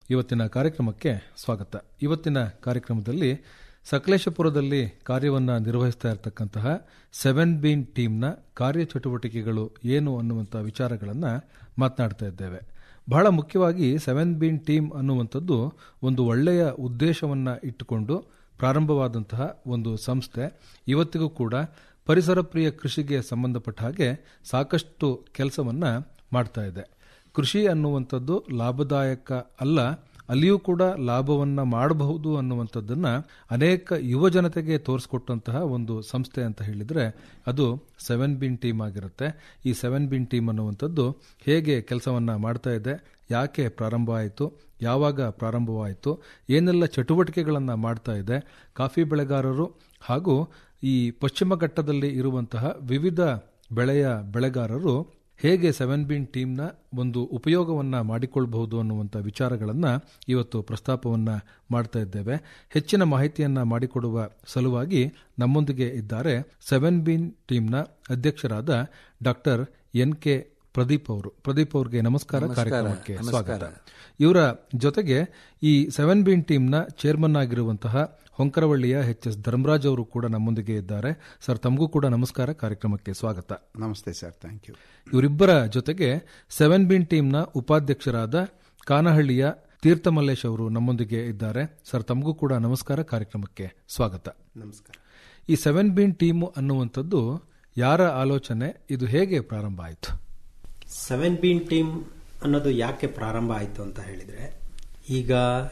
ಇವತ್ತಿನ ಕಾರ್ಯಕ್ರಮಕ್ಕೆ ಸ್ವಾಗತ ಇವತ್ತಿನ ಕಾರ್ಯಕ್ರಮದಲ್ಲಿ ಸಕಲೇಶಪುರದಲ್ಲಿ ಕಾರ್ಯವನ್ನು ನಿರ್ವಹಿಸ್ತಾ ಇರತಕ್ಕಂತಹ ಸೆವೆನ್ ಬೀನ್ ಟೀಮ್ನ ಕಾರ್ಯಚಟುವಟಿಕೆಗಳು ಏನು ಅನ್ನುವಂಥ ವಿಚಾರಗಳನ್ನು ಮಾತನಾಡ್ತಾ ಇದ್ದೇವೆ ಬಹಳ ಮುಖ್ಯವಾಗಿ ಸೆವೆನ್ ಬೀನ್ ಟೀಮ್ ಅನ್ನುವಂಥದ್ದು ಒಂದು ಒಳ್ಳೆಯ ಉದ್ದೇಶವನ್ನು ಇಟ್ಟುಕೊಂಡು ಪ್ರಾರಂಭವಾದಂತಹ ಒಂದು ಸಂಸ್ಥೆ ಇವತ್ತಿಗೂ ಕೂಡ ಪರಿಸರ ಪ್ರಿಯ ಕೃಷಿಗೆ ಸಂಬಂಧಪಟ್ಟ ಹಾಗೆ ಸಾಕಷ್ಟು ಕೆಲಸವನ್ನು ಮಾಡ್ತಾ ಇದೆ ಕೃಷಿ ಅನ್ನುವಂಥದ್ದು ಲಾಭದಾಯಕ ಅಲ್ಲ ಅಲ್ಲಿಯೂ ಕೂಡ ಲಾಭವನ್ನ ಮಾಡಬಹುದು ಅನ್ನುವಂಥದ್ದನ್ನ ಅನೇಕ ಯುವ ಜನತೆಗೆ ತೋರಿಸ್ಕೊಟ್ಟಂತಹ ಒಂದು ಸಂಸ್ಥೆ ಅಂತ ಹೇಳಿದ್ರೆ ಅದು ಸೆವೆನ್ ಬಿನ್ ಟೀಮ್ ಆಗಿರುತ್ತೆ ಈ ಸೆವೆನ್ ಬಿನ್ ಟೀಮ್ ಅನ್ನುವಂಥದ್ದು ಹೇಗೆ ಕೆಲಸವನ್ನ ಮಾಡ್ತಾ ಇದೆ ಯಾಕೆ ಪ್ರಾರಂಭ ಆಯಿತು ಯಾವಾಗ ಪ್ರಾರಂಭವಾಯಿತು ಏನೆಲ್ಲ ಚಟುವಟಿಕೆಗಳನ್ನು ಮಾಡ್ತಾ ಇದೆ ಕಾಫಿ ಬೆಳೆಗಾರರು ಹಾಗೂ ಈ ಪಶ್ಚಿಮ ಘಟ್ಟದಲ್ಲಿ ಇರುವಂತಹ ವಿವಿಧ ಬೆಳೆಯ ಬೆಳೆಗಾರರು ಹೇಗೆ ಸೆವೆನ್ ಬಿನ್ ಟೀಮ್ನ ಒಂದು ಉಪಯೋಗವನ್ನು ಮಾಡಿಕೊಳ್ಬಹುದು ಅನ್ನುವಂಥ ವಿಚಾರಗಳನ್ನು ಇವತ್ತು ಪ್ರಸ್ತಾಪವನ್ನು ಮಾಡ್ತಾ ಇದ್ದೇವೆ ಹೆಚ್ಚಿನ ಮಾಹಿತಿಯನ್ನು ಮಾಡಿಕೊಡುವ ಸಲುವಾಗಿ ನಮ್ಮೊಂದಿಗೆ ಇದ್ದಾರೆ ಸೆವೆನ್ ಬಿನ್ ಟೀಮ್ನ ಅಧ್ಯಕ್ಷರಾದ ಡಾಕ್ಟರ್ ಎನ್ ಕೆ ಪ್ರದೀಪ್ ಅವರು ಪ್ರದೀಪ್ ಅವರಿಗೆ ನಮಸ್ಕಾರ ಕಾರ್ಯಕ್ರಮಕ್ಕೆ ಸ್ವಾಗತ ಇವರ ಜೊತೆಗೆ ಈ ಸೆವೆನ್ ಬಿನ್ ಟೀಮ್ನ ಚೇರ್ಮನ್ ಆಗಿರುವಂತಹ ಹೊಂಕರವಳ್ಳಿಯ ಎಚ್ ಎಸ್ ಧರ್ಮರಾಜ್ ಅವರು ಕೂಡ ನಮ್ಮೊಂದಿಗೆ ಇದ್ದಾರೆ ಸರ್ ತಮಗೂ ಕೂಡ ನಮಸ್ಕಾರ ಕಾರ್ಯಕ್ರಮಕ್ಕೆ ಸ್ವಾಗತ ನಮಸ್ತೆ ಸರ್ ಥ್ಯಾಂಕ್ ಯು ಇವರಿಬ್ಬರ ಜೊತೆಗೆ ಸೆವೆನ್ ಬಿನ್ ಟೀಮ್ನ ಉಪಾಧ್ಯಕ್ಷರಾದ ಕಾನಹಳ್ಳಿಯ ತೀರ್ಥಮಲ್ಲೇಶ್ ಅವರು ನಮ್ಮೊಂದಿಗೆ ಇದ್ದಾರೆ ಸರ್ ತಮಗೂ ಕೂಡ ನಮಸ್ಕಾರ ಕಾರ್ಯಕ್ರಮಕ್ಕೆ ಸ್ವಾಗತ ನಮಸ್ಕಾರ ಈ ಸೆವೆನ್ ಬಿನ್ ಟೀಮ್ ಅನ್ನುವಂಥದ್ದು ಯಾರ ಆಲೋಚನೆ ಇದು ಹೇಗೆ ಪ್ರಾರಂಭ ಆಯಿತು ಸೆವೆನ್ ಬೀನ್ ಟೀಮ್ ಅನ್ನೋದು ಯಾಕೆ ಪ್ರಾರಂಭ ಆಯಿತು ಅಂತ ಹೇಳಿದ್ರೆ ಈಗ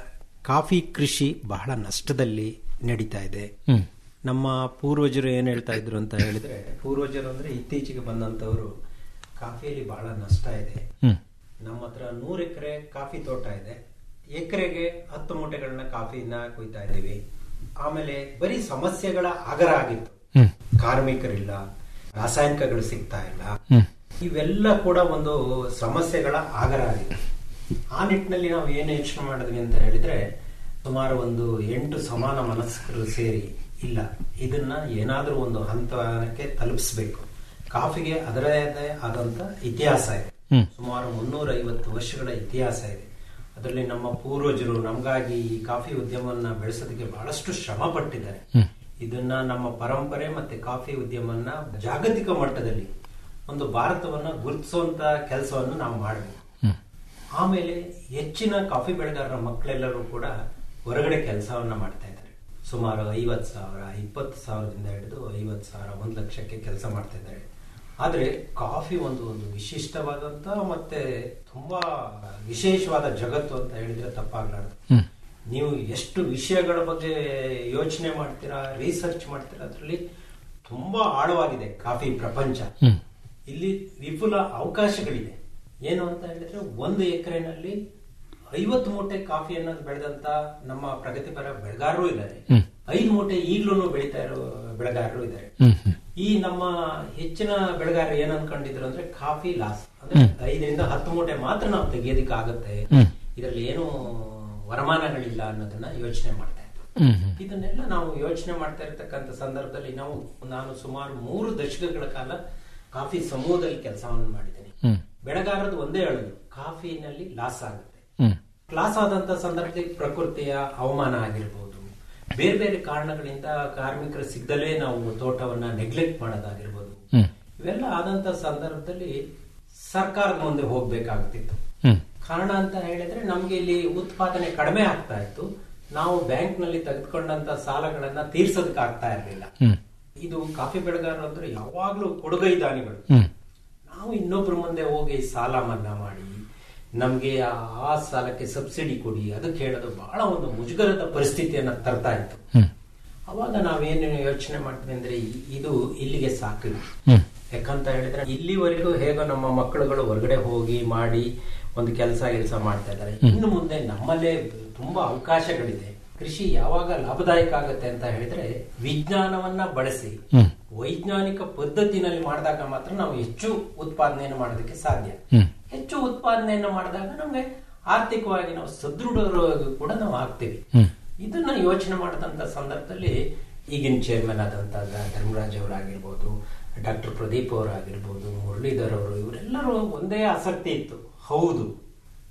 ಕಾಫಿ ಕೃಷಿ ಬಹಳ ನಷ್ಟದಲ್ಲಿ ನಡೀತಾ ಇದೆ ಹ್ಮ್ ನಮ್ಮ ಪೂರ್ವಜರು ಏನ್ ಹೇಳ್ತಾ ಇದ್ರು ಅಂತ ಹೇಳಿದ್ರೆ ಪೂರ್ವಜರು ಅಂದ್ರೆ ಇತ್ತೀಚೆಗೆ ಬಂದಂತವರು ಕಾಫಿಯಲ್ಲಿ ಬಹಳ ನಷ್ಟ ಇದೆ ಹ್ಮ್ ನಮ್ಮ ಹತ್ರ ನೂರು ಎಕರೆ ಕಾಫಿ ತೋಟ ಇದೆ ಎಕರೆಗೆ ಹತ್ತು ಮೂಟೆಗಳನ್ನ ಕಾಫಿನ ಕೊಯ್ತಾ ಇದ್ದೀವಿ ಆಮೇಲೆ ಬರೀ ಸಮಸ್ಯೆಗಳ ಆಗರ ಆಗಿತ್ತು ಹ್ಮ್ ಕಾರ್ಮಿಕರಿಲ್ಲ ರಾಸಾಯನಿಕಗಳು ಸಿಗ್ತಾ ಇಲ್ಲ ಹ್ಮ್ ಇವೆಲ್ಲ ಕೂಡ ಒಂದು ಸಮಸ್ಯೆಗಳ ಆಗರ ಆಗಿದೆ ಆ ನಿಟ್ಟಿನಲ್ಲಿ ನಾವು ಏನು ಯೋಚನೆ ಮಾಡಿದ್ವಿ ಅಂತ ಹೇಳಿದ್ರೆ ಸುಮಾರು ಒಂದು ಎಂಟು ಸಮಾನ ಮನಸ್ಕರು ಸೇರಿ ಇಲ್ಲ ಇದನ್ನ ಏನಾದ್ರೂ ಒಂದು ಹಂತಕ್ಕೆ ತಲುಪಿಸ್ಬೇಕು ಕಾಫಿಗೆ ಅದರದೇ ಆದಂತ ಇತಿಹಾಸ ಇದೆ ಹ್ಮ್. ಸುಮಾರು ಮುನ್ನೂರ ಐವತ್ತು ವರ್ಷಗಳ ಇತಿಹಾಸ ಇದೆ ಅದರಲ್ಲಿ ನಮ್ಮ ಪೂರ್ವಜರು ನಮಗಾಗಿ ಈ ಕಾಫಿ ಉದ್ಯಮವನ್ನ ಬೆಳೆಸೋದಕ್ಕೆ ಬಹಳಷ್ಟು ಶ್ರಮ ಪಟ್ಟಿದ್ದಾರೆ ಹ್ಮ್. ಇದನ್ನ ನಮ್ಮ ಪರಂಪರೆ ಮತ್ತೆ ಕಾಫಿ ಉದ್ಯಮವನ್ನ ಜಾಗತಿಕ ಮಟ್ಟದಲ್ಲಿ ಒಂದು ಭಾರತವನ್ನ ಗುರುತಿಸುವಂತ ಕೆಲಸವನ್ನು ನಾವು ಮಾಡಬೇಕು ಹ್ಮ್ ಆಮೇಲೆ ಹೆಚ್ಚಿನ ಕಾಫಿ ಬೆಳೆಗಾರರ ಮಕ್ಕಳೆಲ್ಲರೂ ಕೂಡ ಹೊರಗಡೆ ಕೆಲಸವನ್ನ ಮಾಡ್ತಾ ಇದ್ದಾರೆ ಸುಮಾರು ಐವತ್ ಸಾವಿರ ಇಪ್ಪತ್ತು ಸಾವಿರದಿಂದ ಹಿಡಿದು ಐವತ್ ಸಾವಿರ ಒಂದು ಲಕ್ಷಕ್ಕೆ ಕೆಲಸ ಮಾಡ್ತಾ ಇದ್ದಾರೆ ಆದ್ರೆ ಕಾಫಿ ಒಂದು ಒಂದು ವಿಶಿಷ್ಟವಾದಂತ ಮತ್ತೆ ತುಂಬಾ ವಿಶೇಷವಾದ ಜಗತ್ತು ಅಂತ ಹೇಳಿದ್ರೆ ತಪ್ಪಾಗ್ಲಾರ್ದು ಹ್ಮ್ ನೀವು ಎಷ್ಟು ವಿಷಯಗಳ ಬಗ್ಗೆ ಯೋಚನೆ ಮಾಡ್ತೀರಾ ರಿಸರ್ಚ್ ಮಾಡ್ತೀರಾ ಅದರಲ್ಲಿ ತುಂಬಾ ಆಳವಾಗಿದೆ ಕಾಫಿ ಪ್ರಪಂಚ ಹ್ಮ್ ಇಲ್ಲಿ ವಿಪುಲ ಅವಕಾಶಗಳಿದೆ ಏನು ಅಂತ ಹೇಳಿದ್ರೆ ಒಂದು ಎಕರೆನಲ್ಲಿ ಐವತ್ತು ಮೂಟೆ ಕಾಫಿ ಅನ್ನೋದು ಬೆಳೆದಂತ ನಮ್ಮ ಪ್ರಗತಿಪರ ಬೆಳೆಗಾರರು ಇದ್ದಾರೆ ಹ್ಮ್. ಐದು ಮೂಟೆ ಈಗ್ಲೂ ಬೆಳೀತಾ ಇರೋ ಬೆಳೆಗಾರರು ಇದ್ದಾರೆ ಹ್ಮ್ ಹ್ಮ್ ಈ ನಮ್ಮ ಹೆಚ್ಚಿನ ಬೆಳೆಗಾರರು ಏನ್ ಅನ್ಕೊಂಡಿದ್ರು ಅಂದ್ರೆ ಕಾಫಿ ಲಾಸ್ ಅಂದ್ರೆ ಐದರಿಂದ ಹತ್ತು ಮೂಟೆ ಮಾತ್ರ ನಾವು ತೆಗಿಯೋದಕ್ಕೆ ಆಗುತ್ತೆ ಹ್ಮ್. ಇದರಲ್ಲಿ ಏನು ವರಮಾನಗಳಿಲ್ಲ ಅನ್ನೋದನ್ನ ಯೋಚನೆ ಮಾಡ್ತಾ ಇದ್ರು ಹ್ಮ್ ಹ್ಮ್ ಇದನ್ನೆಲ್ಲ ನಾವು ಯೋಚನೆ ಮಾಡ್ತಾ ಇರತಕ್ಕಂತ ಸಂದರ್ಭದಲ್ಲಿ ನಾವು ನಾನು ಸುಮಾರು ಮೂರು ದಶಕಗಳ ಕಾಲ ಕಾಫಿ ಸಮೂಹದಲ್ಲಿ ಕೆಲಸವನ್ನು ಮಾಡಿದ್ದೇನೆ ಹ್ಮ್ ಬೆಳೆಗಾರದ್ದು ಒಂದೇ ಹೇಳುದು ಕಾಫಿನಲ್ಲಿ ಲಾಸ್ ಆಗುತ್ತೆ ಹ್ಮ್ ಲಾಸ್ ಆದಂತ ಸಂದರ್ಭದಲ್ಲಿ ಪ್ರಕೃತಿಯ ಅವಮಾನ ಆಗಿರ್ಬೋದು ಬೇರೆ ಬೇರೆ ಕಾರಣಗಳಿಂದ ಕಾರ್ಮಿಕರು ಸಿಗದಲೇ ನಾವು ತೋಟವನ್ನ ನೆಗ್ಲೆಕ್ಟ್ ಮಾಡೋದಾಗಿರ್ಬೋದು ಹ್ಮ್ ಇವೆಲ್ಲ ಆದಂತ ಸಂದರ್ಭದಲ್ಲಿ ಸರ್ಕಾರದ ಮುಂದೆ ಹೋಗ್ಬೇಕಾಗ್ತಿತ್ತು ಹ್ಮ್ ಕಾರಣ ಅಂತ ಹೇಳಿದ್ರೆ ನಮ್ಗೆ ಇಲ್ಲಿ ಉತ್ಪಾದನೆ ಕಡಿಮೆ ಆಗ್ತಾ ಇತ್ತು ನಾವು ಬ್ಯಾಂಕ್ ನಲ್ಲಿ ತೆಗೆದುಕೊಂಡಂತ ಸಾಲಗಳನ್ನ ತೀರ್ಸೋದಕ್ಕೆ ಆಗ್ತಾ ಇರಲಿಲ್ಲ ಹ್ಮ್ ಇದು ಕಾಫಿ ಬೆಳೆಗಾರರು ಅಂದ್ರೆ ಯಾವಾಗ್ಲೂ ಕೊಡುಗೈ ದಾನಿಗಳು ಹ್ಮ್ ನಾವು ಇನ್ನೊಬ್ರ ಮುಂದೆ ಹೋಗಿ ಸಾಲ ಮನ್ನಾ ಮಾಡಿ ನಮ್ಗೆ ಆ ಆ ಸಾಲಕ್ಕೆ ಸಬ್ಸಿಡಿ ಕೊಡಿ ಅದಕ್ಕೆ ಹೇಳೋದು ಬಹಳ ಒಂದು ಮುಜುಗರದ ಪರಿಸ್ಥಿತಿಯನ್ನ ತರ್ತಾ ಇತ್ತು ಹ್ಮ್ ಅವಾಗ ನಾವೇನು ಯೋಚನೆ ಮಾಡ್ತೀವಿ ಅಂದ್ರೆ ಇ- ಇದು ಇಲ್ಲಿಗೆ ಸಾಕು ಹ್ಮ್ ಯಾಕಂತ ಹೇಳಿದ್ರೆ ಇಲ್ಲಿವರೆಗೂ ಹೇಗೋ ನಮ್ಮ ಮಕ್ಕಳುಗಳು ಹೊರಗಡೆ ಹೋಗಿ ಮಾಡಿ ಒಂದು ಕೆಲಸ ಕೆಲಸ ಮಾಡ್ತಾ ಇದ್ದಾರೆ ಇನ್ನು ಮುಂದೆ ನಮ್ಮಲ್ಲೇ ತುಂಬಾ ಅವಕಾಶಗಳಿದೆ ಕೃಷಿ ಯಾವಾಗ ಲಾಭದಾಯಕ ಆಗುತ್ತೆ ಅಂತ ಹೇಳಿದ್ರೆ ವಿಜ್ಞಾನವನ್ನ ಬಳಸಿ ಹ್ಮ್ ವೈಜ್ಞಾನಿಕ ಪದ್ಧತಿನಲ್ಲಿ ಮಾಡಿದಾಗ ಮಾತ್ರ ನಾವು ಹೆಚ್ಚು ಉತ್ಪಾದನೆಯನ್ನು ಮಾಡೋದಕ್ಕೆ ಸಾಧ್ಯ ಹ್ಮ್ ಹೆಚ್ಚು ಉತ್ಪಾದನೆಯನ್ನು ಮಾಡಿದಾಗ ನಮ್ಗೆ ಆರ್ಥಿಕವಾಗಿ ನಾವು ಸದೃಢರು ಕೂಡ ನಾವು ಆಗ್ತೀವಿ ಹ್ಮ್ ಇದನ್ನ ಯೋಚನೆ ಮಾಡಿದಂತ ಸಂದರ್ಭದಲ್ಲಿ ಈಗಿನ ಚೇರ್ಮನ್ ಆದಂತ ಧರ್ಮರಾಜ್ ಅವರಾಗಿರ್ಬೋದು ಡಾಕ್ಟರ್ ಪ್ರದೀಪ್ ಅವರಾಗಿರ್ಬೋದು ಮುರಳೀಧರ್ ಅವರು ಇವರೆಲ್ಲರೂ ಒಂದೇ ಆಸಕ್ತಿ ಇತ್ತು ಹೌದು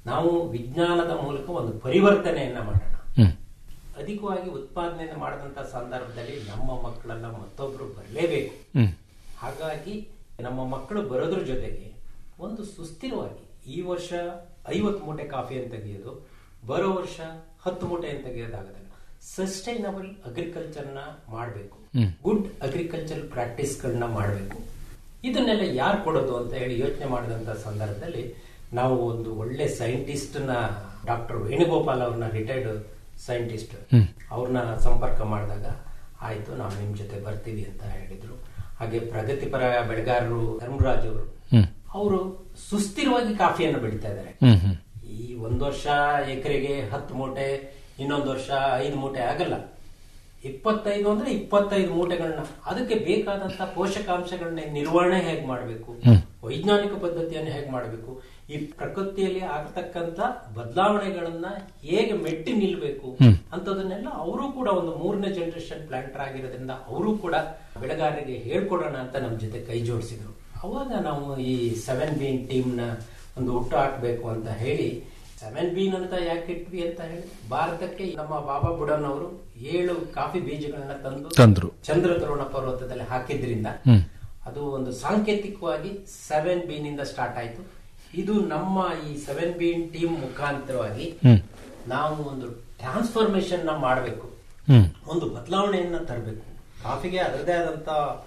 ನಾವು ವಿಜ್ಞಾನದ ಮೂಲಕ ಒಂದು ಪರಿವರ್ತನೆಯನ್ನ ಮಾಡೋಣ ಹ್ಮ್ ಅಧಿಕವಾಗಿ ಉತ್ಪಾದನೆ ಮಾಡಿದಂತ ಸಂದರ್ಭದಲ್ಲಿ ನಮ್ಮ ಮಕ್ಕಳೆಲ್ಲ ಮತ್ತೊಬ್ರು ಬರಲೇಬೇಕು ಹ್ಮ್ ಹಾಗಾಗಿ ನಮ್ಮ ಮಕ್ಕಳು ಬರೋದ್ರ ಜೊತೆಗೆ ಒಂದು ಸುಸ್ಥಿರವಾಗಿ ಈ ವರ್ಷ ಐವತ್ತು ಮೂಟೆ ಕಾಫಿ ಅಂತ ತೆಗೆಯೋದು ಬರೋ ವರ್ಷ ಹತ್ತು ಮೂಟೆ ಅಂತ ತೆಗೆಯೋದಾಗಲ್ಲ ಸಸ್ಟೈನಬಲ್ ಅಗ್ರಿಕಲ್ಚರ್ನ ಮಾಡಬೇಕು ಗುಡ್ ಅಗ್ರಿಕಲ್ಚರ್ ಪ್ರಾಕ್ಟೀಸ್ಗಳನ್ನ ಮಾಡಬೇಕು ಇದನ್ನೆಲ್ಲ ಯಾರು ಕೊಡೋದು ಅಂತ ಹೇಳಿ ಯೋಚನೆ ಮಾಡಿದಂತ ಸಂದರ್ಭದಲ್ಲಿ ನಾವು ಒಂದು ಒಳ್ಳೆ ಸೈಂಟಿಸ್ಟ್ ನ ಡಾಕ್ಟರ್ ವೇಣುಗೋಪಾಲ್ ಅವ್ರನ್ನ ರಿಟೈರ್ಡ್ ಸೈಂಟಿಸ್ಟ್ ಅವ್ರನ್ನ ಸಂಪರ್ಕ ಮಾಡಿದಾಗ ಆಯ್ತು ನಾವು ನಿಮ್ ಜೊತೆ ಬರ್ತೀವಿ ಅಂತ ಹೇಳಿದ್ರು ಹಾಗೆ ಪ್ರಗತಿಪರ ಬೆಳೆಗಾರರು ಧರ್ಮರಾಜ್ ಅವರು ಹ್ಮ್ ಅವರು ಸುಸ್ಥಿರವಾಗಿ ಕಾಫಿಯನ್ನು ಬೆಳೀತಾ ಇದ್ದಾರೆ ಹ್ಮ್ ಹ್ಮ್ ಈ ಒಂದ್ ವರ್ಷ ಎಕರೆಗೆ ಹತ್ತು ಮೂಟೆ ಇನ್ನೊಂದು ವರ್ಷ ಐದು ಮೂಟೆ ಆಗಲ್ಲ ಇಪ್ಪತ್ತೈದು ಅಂದ್ರೆ ಇಪ್ಪತ್ತೈದು ಮೂಟೆಗಳನ್ನ ಅದಕ್ಕೆ ಬೇಕಾದಂತ ಪೋಷಕಾಂಶಗಳನ್ನ ನಿರ್ವಹಣೆ ಹೇಗ್ ಮಾಡಬೇಕು ವೈಜ್ಞಾನಿಕ ಪದ್ಧತಿಯನ್ನು ಹೇಗ್ ಮಾಡಬೇಕು ಈ ಪ್ರಕೃತಿಯಲ್ಲಿ ಆಗ್ತಕ್ಕಂತ ಬದಲಾವಣೆಗಳನ್ನ ಹೇಗೆ ಮೆಟ್ಟಿ ನಿಲ್ಬೇಕು ಅಂತದನ್ನೆಲ್ಲ ಅವರು ಕೂಡ ಒಂದು ಮೂರನೇ ಜನರೇಷನ್ ಪ್ಲಾಂಟರ್ ಆಗಿರೋದ್ರಿಂದ ಅವರು ಕೂಡ ಬೆಳೆಗಾರರಿಗೆ ಹೇಳ್ಕೊಡೋಣ ಅಂತ ನಮ್ಮ ಜೊತೆ ಕೈ ಜೋಡಿಸಿದ್ರು ಅವಾಗ ನಾವು ಈ ಸೆವೆನ್ ಬೀನ್ ಟೀಮ್ ನ ಒಂದು ಹುಟ್ಟು ಹಾಕ್ಬೇಕು ಅಂತ ಹೇಳಿ ಸೆವೆನ್ ಬೀನ್ ಅಂತ ಯಾಕೆ ಇಟ್ವಿ ಅಂತ ಹೇಳಿ ಭಾರತಕ್ಕೆ ನಮ್ಮ ಬಾಬಾ ಬುಡನ್ ಅವರು ಏಳು ಕಾಫಿ ಬೀಜಗಳನ್ನ ತಂದು ತಂದ್ರು ಚಂದ್ರ ತರುಣ ಪರ್ವತದಲ್ಲಿ ಹಾಕಿದ್ರಿಂದ ಹ್ಮ್ ಅದು ಒಂದು ಸಾಂಕೇತಿಕವಾಗಿ ಸೆವೆನ್ ಬೀನ್ ಇಂದ ಸ್ಟಾರ್ಟ್ ಆಯ್ತು ಇದು ನಮ್ಮ ಈ ಸೆವೆನ್ ಬೀನ್ ಟೀಮ್ ಮುಖಾಂತರವಾಗಿ ಹ್ಮ್ ನಾವು ಒಂದು ಟ್ರಾನ್ಸ್ಫಾರ್ಮೇಶನ್ ನ ಮಾಡಬೇಕು ಹ್ಮ್ ಒಂದು ಬದಲಾವಣೆಯನ್ನ ತರಬೇಕು ಕಾಫಿಗೆ ಅದರದೇ ಆದಂತ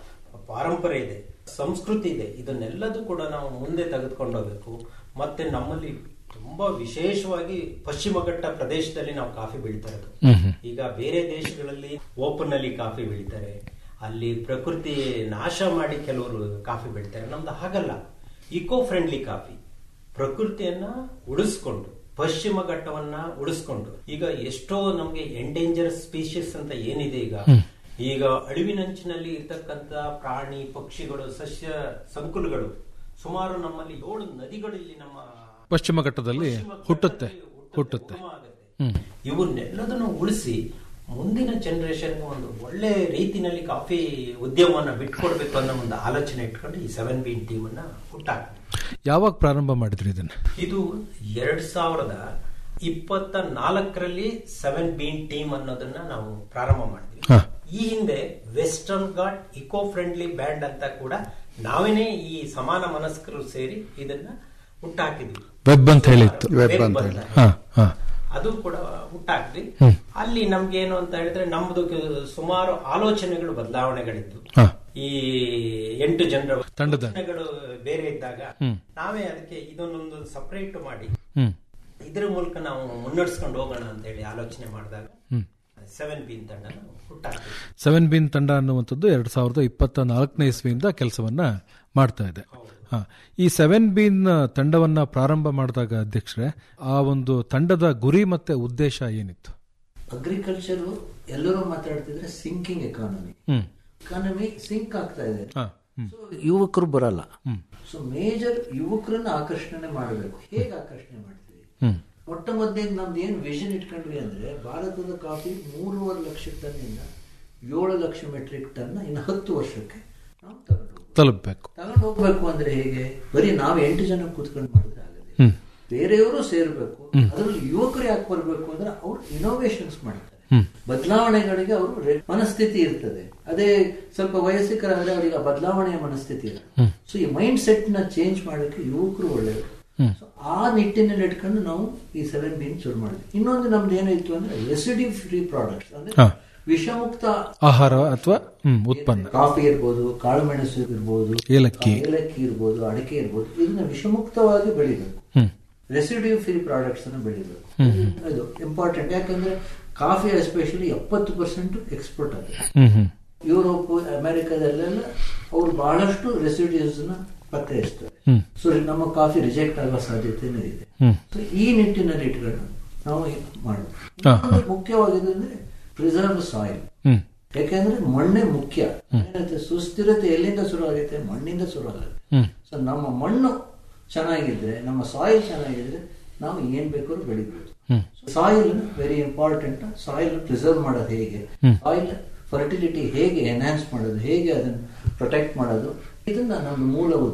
ಪಾರಂಪರೆ ಇದೆ ಸಂಸ್ಕೃತಿ ಇದೆ ಇದನ್ನೆಲ್ಲದೂ ಕೂಡ ನಾವು ಮುಂದೆ ತೆಗೆದುಕೊಂಡು ಹೋಗ್ಬೇಕು ಮತ್ತೆ ನಮ್ಮಲ್ಲಿ ತುಂಬಾ ವಿಶೇಷವಾಗಿ ಪಶ್ಚಿಮ ಘಟ್ಟ ಪ್ರದೇಶದಲ್ಲಿ ನಾವು ಕಾಫಿ ಬೆಳಿತಾ ಇರೋದು ಹ್ಮ್ ಹ್ಮ್ ಈಗ ಬೇರೆ ದೇಶಗಳಲ್ಲಿ ಓಪನ್ ಅಲ್ಲಿ ಕಾಫಿ ಬೆಳಿತಾರೆ ಅಲ್ಲಿ ಪ್ರಕೃತಿ ನಾಶ ಮಾಡಿ ಕೆಲವರು ಕಾಫಿ ಬೆಳಿತಾರೆ ನಮ್ದು ಹಾಗಲ್ಲ ಇಕೋ ಫ್ರೆಂಡ್ಲಿ ಕಾಫಿ ಪ್ರಕೃತಿಯನ್ನ ಉಳಿಸ್ಕೊಂಡು ಪಶ್ಚಿಮ ಘಟ್ಟವನ್ನ ಉಳಿಸ್ಕೊಂಡು ಈಗ ಎಷ್ಟೋ ನಮ್ಗೆ ಎಂಡೇಂಜರ್ ಸ್ಪೀಶೀಸ್ ಅಂತ ಏನಿದೆ ಈಗ ಈಗ ಅಳಿವಿನಂಚಿನಲ್ಲಿ ಇರ್ತಕ್ಕಂತ ಪ್ರಾಣಿ ಪಕ್ಷಿಗಳು ಸಸ್ಯ ಸಂಕುಲಗಳು ಸುಮಾರು ನಮ್ಮಲ್ಲಿ ಏಳು ನದಿಗಳು ಇಲ್ಲಿ ನಮ್ಮ ಪಶ್ಚಿಮ ಘಟ್ಟದಲ್ಲಿ ಪಶ್ಚಿಮ ಹುಟ್ಟುತ್ತೆ ಘಟ್ಟದಲ್ಲಿ ಹುಟ್ಟುತ್ತೆ ಉಗಮ ಆಗುತ್ತೆ. ಹ್ಮ್ ಇವನ್ನೆಲ್ಲದನ್ನು ಉಳಿಸಿ ಮುಂದಿನ ಜನರೇಷನ್ ಒಂದು ಒಳ್ಳೆ ರೀತಿನಲ್ಲಿ ಕಾಫಿ ಉದ್ಯಮವನ್ನ ಬಿಟ್ಕೊಡ್ಬೇಕು ಅನ್ನೋ ಒಂದು ಆಲೋಚನೆ ಇಟ್ಕೊಂಡು ಈ ಸೆವೆನ್ ಬೀನ್ ಟೀಮ್ ಅನ್ನ ಹುಟ್ಟಾಕ್ತೀವಿ ಯಾವಾಗ ಪ್ರಾರಂಭ ಮಾಡಿದ್ರಿ ಇದನ್ನ ಇದು ಎರಡ್ ಸಾವಿರದ ಇಪ್ಪತ್ತ ನಾಲ್ಕರಲ್ಲಿ ಸೆವೆನ್ ಬೀನ್ ಟೀಮ್ ಅನ್ನೋದನ್ನ ನಾವು ಪ್ರಾರಂಭ ಮಾಡಿದ್ವಿ ಹಾ. ಈ ಹಿಂದೆ western Ghat eco friendly band ಅಂತ ಕೂಡ ನಾವೇನೇ ಈ ಸಮಾನ ಮನಸ್ಕರು ಸೇರಿ ಇದನ್ನ ಹುಟ್ಟಾಕಿದ್ವಿ ವೆಬ್ ಅಂತ ಹೇಳಿತ್ತು ವೆಬ್ ವೆಬ್ ಅಂತ ಅಂತ ಹೇಳಿ. ಹಾ ಹಾ ಅದು ಕೂಡ ಹುಟ್ಟಾಕ್ದ್ವಿ ಹ್ಮ್. ಅಲ್ಲಿ ನಮ್ಗೆ ಏನು ಅಂತ ಹೇಳಿದ್ರೆ ನಮ್ದು ಕೆ- ಸುಮಾರು ಆಲೋಚನೆಗಳು ಬದಲಾವಣೆಗಳಿದ್ದು ಹಾ ಈ ಎಂಟು ಜನರ ತಂಡದ ಯೋಚನೆಗಳು ಬೇರೆ ಇದ್ದಾಗ ಹ್ಮ್. ನಾವೇ ಅದಕ್ಕೆ ಇದನ್ನೊಂದು ಸಪರೇಟ್ ಮಾಡಿ ಹ್ಮ್ ಇದ್ರ ಮೂಲಕ ನಾವು ಮುನ್ನಡೆಸ್ಕೊಂಡು ಹೋಗೋಣ ಅಂತ ಹೇಳಿ ಆಲೋಚನೆ ಮಾಡಿದಾಗ ಹ್ಮ್ ಸೆವೆನ್ ಬೀನ್ ತಂಡ ಹುಟ್ಟಾಕ್ತೀವಿ ಸೆವೆನ್ ಬಿನ್ ತಂಡ ಅನ್ನುವಂಥದ್ದು ಎರಡ್ ಸಾವಿರದ ಇಪ್ಪತ್ತ ನಾಲ್ಕನೇ ಇಸ್ವಿಯಿಂದ ಕೆಲಸವನ್ನ ಮಾಡ್ತಾ ಇದೆ ಹಾ ಈ ಸೆವೆನ್ ಬಿನ್ ತಂಡವನ್ನ ಪ್ರಾರಂಭ ಮಾಡಿದಾಗ ಅಧ್ಯಕ್ಷರೇ ಆ ಒಂದು ತಂಡದ ಗುರಿ ಮತ್ತೆ ಉದ್ದೇಶ ಏನಿತ್ತು ಅಗ್ರಿಕಲ್ಚರ್ ಎಲ್ಲರೂ ಮಾತಾಡ್ತಿದ್ರೆ ಸಿಂಕಿಂಗ್ ಎಕಾನಮಿ ಹ್ಮ್ ಎಕಾನಮಿ ಸಿಂಕ್ ಆಗ್ತಾ ಇದೆ ಹಾ ಹ್ಮ್ ಸೊ ಯುವಕರು ಬರಲ್ಲ ಹ್ಮ್. ಸೊ ಮೇಜರ್ ಯುವಕರನ್ನ ಆಕರ್ಷಣೆ ಮಾಡಬೇಕು ಹೇಗೆ ಆಕರ್ಷಣೆ ಮಾಡ್ತೀವಿ ಹ್ಮ್ ಮೊಟ್ಟ ಮೊದಲೇ ನಮ್ದು ಏನು ವಿಷನ್ ಇಟ್ಕೊಂಡ್ವಿ ಅಂದ್ರೆ ಭಾರತದ ಕಾಫಿ ಮೂರುವರೆ ಲಕ್ಷ ಟನ್ನಿಂದ ಏಳು ಲಕ್ಷ ಮೆಟ್ರಿಕ್ ಟನ್ ಇನ್ನು ಹತ್ತು ವರ್ಷಕ್ಕೆ ನಾವು ತಗೊಂಡು ಹೋಗ್ಬೇಕು ತಲುಪಬೇಕು ತಗೊಂಡು ಹೋಗ್ಬೇಕು ಅಂದ್ರೆ ಹೇಗೆ ಬರೀ ನಾವು ಎಂಟು ಜನ ಕೂತ್ಕೊಂಡು ಮಾಡಿದ್ರೆ ಆಗಲ್ಲ ಹ್ಮ್ ಬೇರೆಯವರು ಸೇರ್ಬೇಕು ಅದ್ರಲ್ಲಿ ಯುವಕರು ಯಾಕೆ ಬರ್ಬೇಕು ಅಂದ್ರೆ ಅವ್ರು ಇನೋವೇಷನ್ಸ್ ಮಾಡ್ತಾರೆ ಹ್ಮ್. ಬದಲಾವಣೆಗಳಿಗೆ ಅವರು ರೆ- ಮನಸ್ಥಿತಿ ಇರ್ತದೆ ಅದೇ ಸ್ವಲ್ಪ ವಯಸ್ಸಿಕರಾದ್ರೆ ಅವರಿಗೆ ಆ ಬದಲಾವಣೆಯ ಮನಸ್ಥಿತಿ ಇರುತ್ತೆ ಸೊ ಈ ಮೈಂಡ್ ಸೆಟ್ ನ ಚೇಂಜ್ ಮಾಡೋಕೆ ಯುವಕರು ಒಳ್ಳೆಯವರು ಸೊ ಆ ನಿಟ್ಟಿನಲ್ಲಿ ಇಟ್ಕೊಂಡು ನಾವು ಈ ಸೆವೆನ್ ಬೀನ್ ಶುರು ಮಾಡಿದ್ವಿ ಇನ್ನೊಂದು ನಮ್ದು ಏನಾಯ್ತು ಅಂದ್ರೆ ರೆಸಿಡಿ ಫ್ರೀ ಪ್ರಾಡಕ್ಟ್ಸ್ ಅಂದ್ರೆ ಹಾ. ವಿಷಮುಕ್ತ ಆಹಾರ ಅಥವಾ ಹ್ಮ್ ಉತ್ಪನ್ನ ಕಾಫಿ ಇರ್ಬೋದು ಕಾಳುಮೆಣಸು ಇರ್ಬೋದು ಏಲಕ್ಕಿ ಏಲಕ್ಕಿ ಇರ್ಬೋದು ಅಡಿಕೆ ಇರ್ಬೋದು ಇದನ್ನ ವಿಷಮುಕ್ತವಾಗಿ ಬೆಳಿಬೇಕು ಹ್ಮ್ ರೆಸಿಡ್ಯೂ ಫ್ರೀ ಪ್ರಾಡಕ್ಟ್ಸ್ ಅನ್ನು ಬೆಳಿಬೇಕು ಅದು ಇಂಪಾರ್ಟೆಂಟ್ ಯಾಕಂದ್ರೆ ಕಾಫಿ ಎಸ್ಪೆಷಲಿ ಎಪ್ಪತ್ತು ಪರ್ಸೆಂಟ್ ಎಕ್ಸ್ಪೋರ್ಟ್ ಆಗಿದೆ ಹ್ಮ್ ಹ್ಮ್ ಯುರೋಪ್ ಅಮೆರಿಕದಲ್ಲೆಲ್ಲ ಅವರು ಬಹಳಷ್ಟು ರೆಸಿಡ್ಯೂಸ್ ನ ಪತ್ತೆ ಹಚ್ತಾರೆ ಹ್ಮ್. ಸೊ ನಮ್ಮ ಕಾಫಿ ರಿಜೆಕ್ಟ್ ಆಗೋ ಸಾಧ್ಯತೆನೂ ಇದೆ ಹ್ಮ್ ಸೊ ಈ ನಿಟ್ಟಿನಲ್ಲಿ ಇಟ್ಕೊಂಡು ನಾವು ಮಾಡೋದು ಹಾ, ಇನ್ನೊಂದು ಮುಖ್ಯವಾಗಿದೆ ಅಂದ್ರೆ ಪ್ರಿಸರ್ವ್ ಸಾಯಿಲ್ ಹ್ಮ್ ಯಾಕೆಂದ್ರೆ ಮಣ್ಣೇ ಮುಖ್ಯ ಏನಾಗುತ್ತೆ ಸುಸ್ಥಿರತೆ ಎಲ್ಲಿಂದ ಶುರು ಆಗುತ್ತೆ ಮಣ್ಣಿಂದ ಶುರು ಆಗುತ್ತೆ ಹ್ಮ್ ಸೊ ನಮ್ಮ ಮಣ್ಣು ಚೆನ್ನಾಗಿದ್ರೆ ನಮ್ಮ ಸಾಯಿಲ್ ಚೆನ್ನಾಗಿದ್ರೆ ನಾವು ಏನ್ ಬೇಕಾದ್ರೂ ಬೆಳಿಬಹುದು ಹ್ಮ್. Soil very important soil preserve ಮಾಡೋದು ಹೇಗೆ ಸಾಯಿಲ್ ಫರ್ಟಿಲಿಟಿ ಹೇಗೆ ಎನ್ಹಾನ್ಸ್ ಮಾಡೋದು ಹೇಗೆ ಅದನ್ನು ಪ್ರೊಟೆಕ್ಟ್ ಮಾಡೋದು ಇದನ್ನ ನಮ್ಮ ಮೂಲ ಉದ್ದೇಶ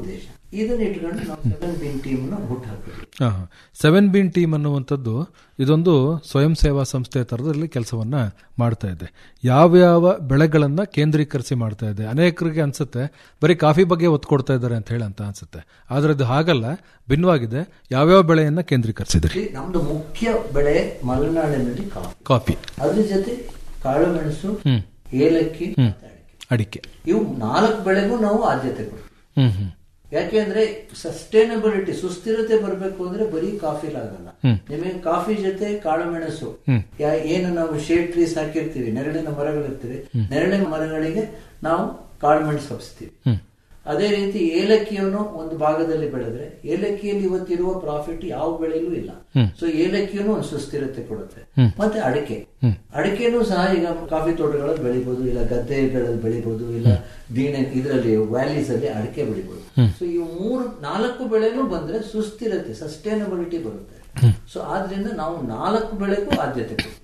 ಇದನ್ನ ಇಟ್ಕೊಂಡು ನಾವು ಸೆವೆನ್ ಬಿನ್ ಟೀಮ್ ನ ಹುಟ್ಟು ಹಾಕಿದ್ವಿ ಸೆವೆನ್ ಬೀನ್ ಟೀಮ್ ಅನ್ನುವಂಥದ್ದು ಇದೊಂದು ಸ್ವಯಂ ಸೇವಾ ಸಂಸ್ಥೆ ತರದಲ್ಲಿ ಕೆಲಸವನ್ನ ಮಾಡ್ತಾ ಇದೆ ಯಾವ್ಯಾವ ಬೆಳೆಗಳನ್ನ ಕೇಂದ್ರೀಕರಿಸಿ ಮಾಡ್ತಾ ಇದೆ ಅನೇಕರಿಗೆ ಅನ್ಸುತ್ತೆ ಬರೀ ಕಾಫಿ ಬಗ್ಗೆ ಒತ್ತು ಕೊಡ್ತಾ ಇದ್ದಾರೆ ಅಂತ ಹೇಳಿ ಅಂತ ಅನ್ಸುತ್ತೆ ಆದ್ರೆ ಇದು ಹಾಗಲ್ಲ ಭಿನ್ನವಾಗಿದೆ ಯಾವ್ಯಾವ ಬೆಳೆಯನ್ನ ಕೇಂದ್ರೀಕರಿಸಿದ್ರಿ ಇಲ್ಲಿ ನಮ್ದು ಮುಖ್ಯ ಬೆಳೆ ಮಲೆನಾಡಿನಲ್ಲಿ ಕಾಫಿ ಕಾಫಿ ಅದ್ರ ಜೊತೆ ಕಾಳುಮೆಣಸು ಹ್ಮ್ ಏಲಕ್ಕಿ ಮತ್ತೆ ಅಡಿಕೆ ಅಡಿಕೆ ಇವು ನಾಲ್ಕು ಬೆಳೆಗೂ ನಾವು ಆದ್ಯತೆ ಕೊಡ್ತೀವಿ ಹ್ಮ್ ಹ್ಮ್ ಯಾಕೆಂದ್ರೆ ಸಸ್ಟೈನಬಿಲಿಟಿ ಸುಸ್ಥಿರತೆ ಬರಬೇಕು ಅಂದ್ರೆ ಬರೀ ಕಾಫಿಲಾಗಲ್ಲ ಹ್ಮ್. ನಿಮಗೆ ಕಾಫಿ ಜೊತೆ ಕಾಳುಮೆಣಸು ಹ್ಮ್. ಯಾ- ಏನು ನಾವು ಶೇಡ್ ಟ್ರೀಸ್ ಹಾಕಿರ್ತೀವಿ ನೆರಳಿನ ಮರಗಳಿರ್ತೀವಿ ನೆರಳಿನ ಮರಗಳಿಗೆ ನಾವು ಕಾಳುಮೆಣಸು ಹಬ್ಸ್ತೀವಿ ಹ್ಮ್ ಅದೇ ರೀತಿ ಏಲಕ್ಕಿಯನ್ನು ಒಂದು ಭಾಗದಲ್ಲಿ ಬೆಳೆದ್ರೆ ಏಲಕ್ಕಿಯಲ್ಲಿ ಇವತ್ತಿರುವ ಪ್ರಾಫಿಟ್ ಯಾವ ಬೆಳೆಯಲ್ಲೂ ಇಲ್ಲ ಹ್ಮ್. ಸೊ ಏಲಕ್ಕಿಯನ್ನು ಒಂದು ಸುಸ್ಥಿರತೆ ಕೊಡುತ್ತೆ ಹ್ಮ್. ಮತ್ತೆ ಅಡಿಕೆ ಹ್ಮ್. ಅಡಿಕೆನೂ ಸಹ ಈಗ ಕಾಫಿ ತೋಟಗಳಲ್ಲಿ ಬೆಳಿಬಹುದು ಇಲ್ಲ ಗದ್ದೆಗಳಲ್ಲಿ ಬೆಳಿಬಹುದು ಇಲ್ಲ ದೀಣೆ ಇದರಲ್ಲಿ ವ್ಯಾಲೀಸ್ ಅಲ್ಲಿ ಅಡಿಕೆ ಬೆಳಿಬಹುದು ಸೊ ಈ ಮೂರು ನಾಲ್ಕು ಬೆಳೆನೂ ಬಂದ್ರೆ ಸುಸ್ಥಿರತೆ ಸಸ್ಟೈನಬಿಲಿಟಿ ಬರುತ್ತೆ ಸೊ ಆದ್ರಿಂದ ನಾವು ನಾಲ್ಕು ಬೆಳೆಗೂ ಆದ್ಯತೆ ಕೊಡ್ತೀವಿ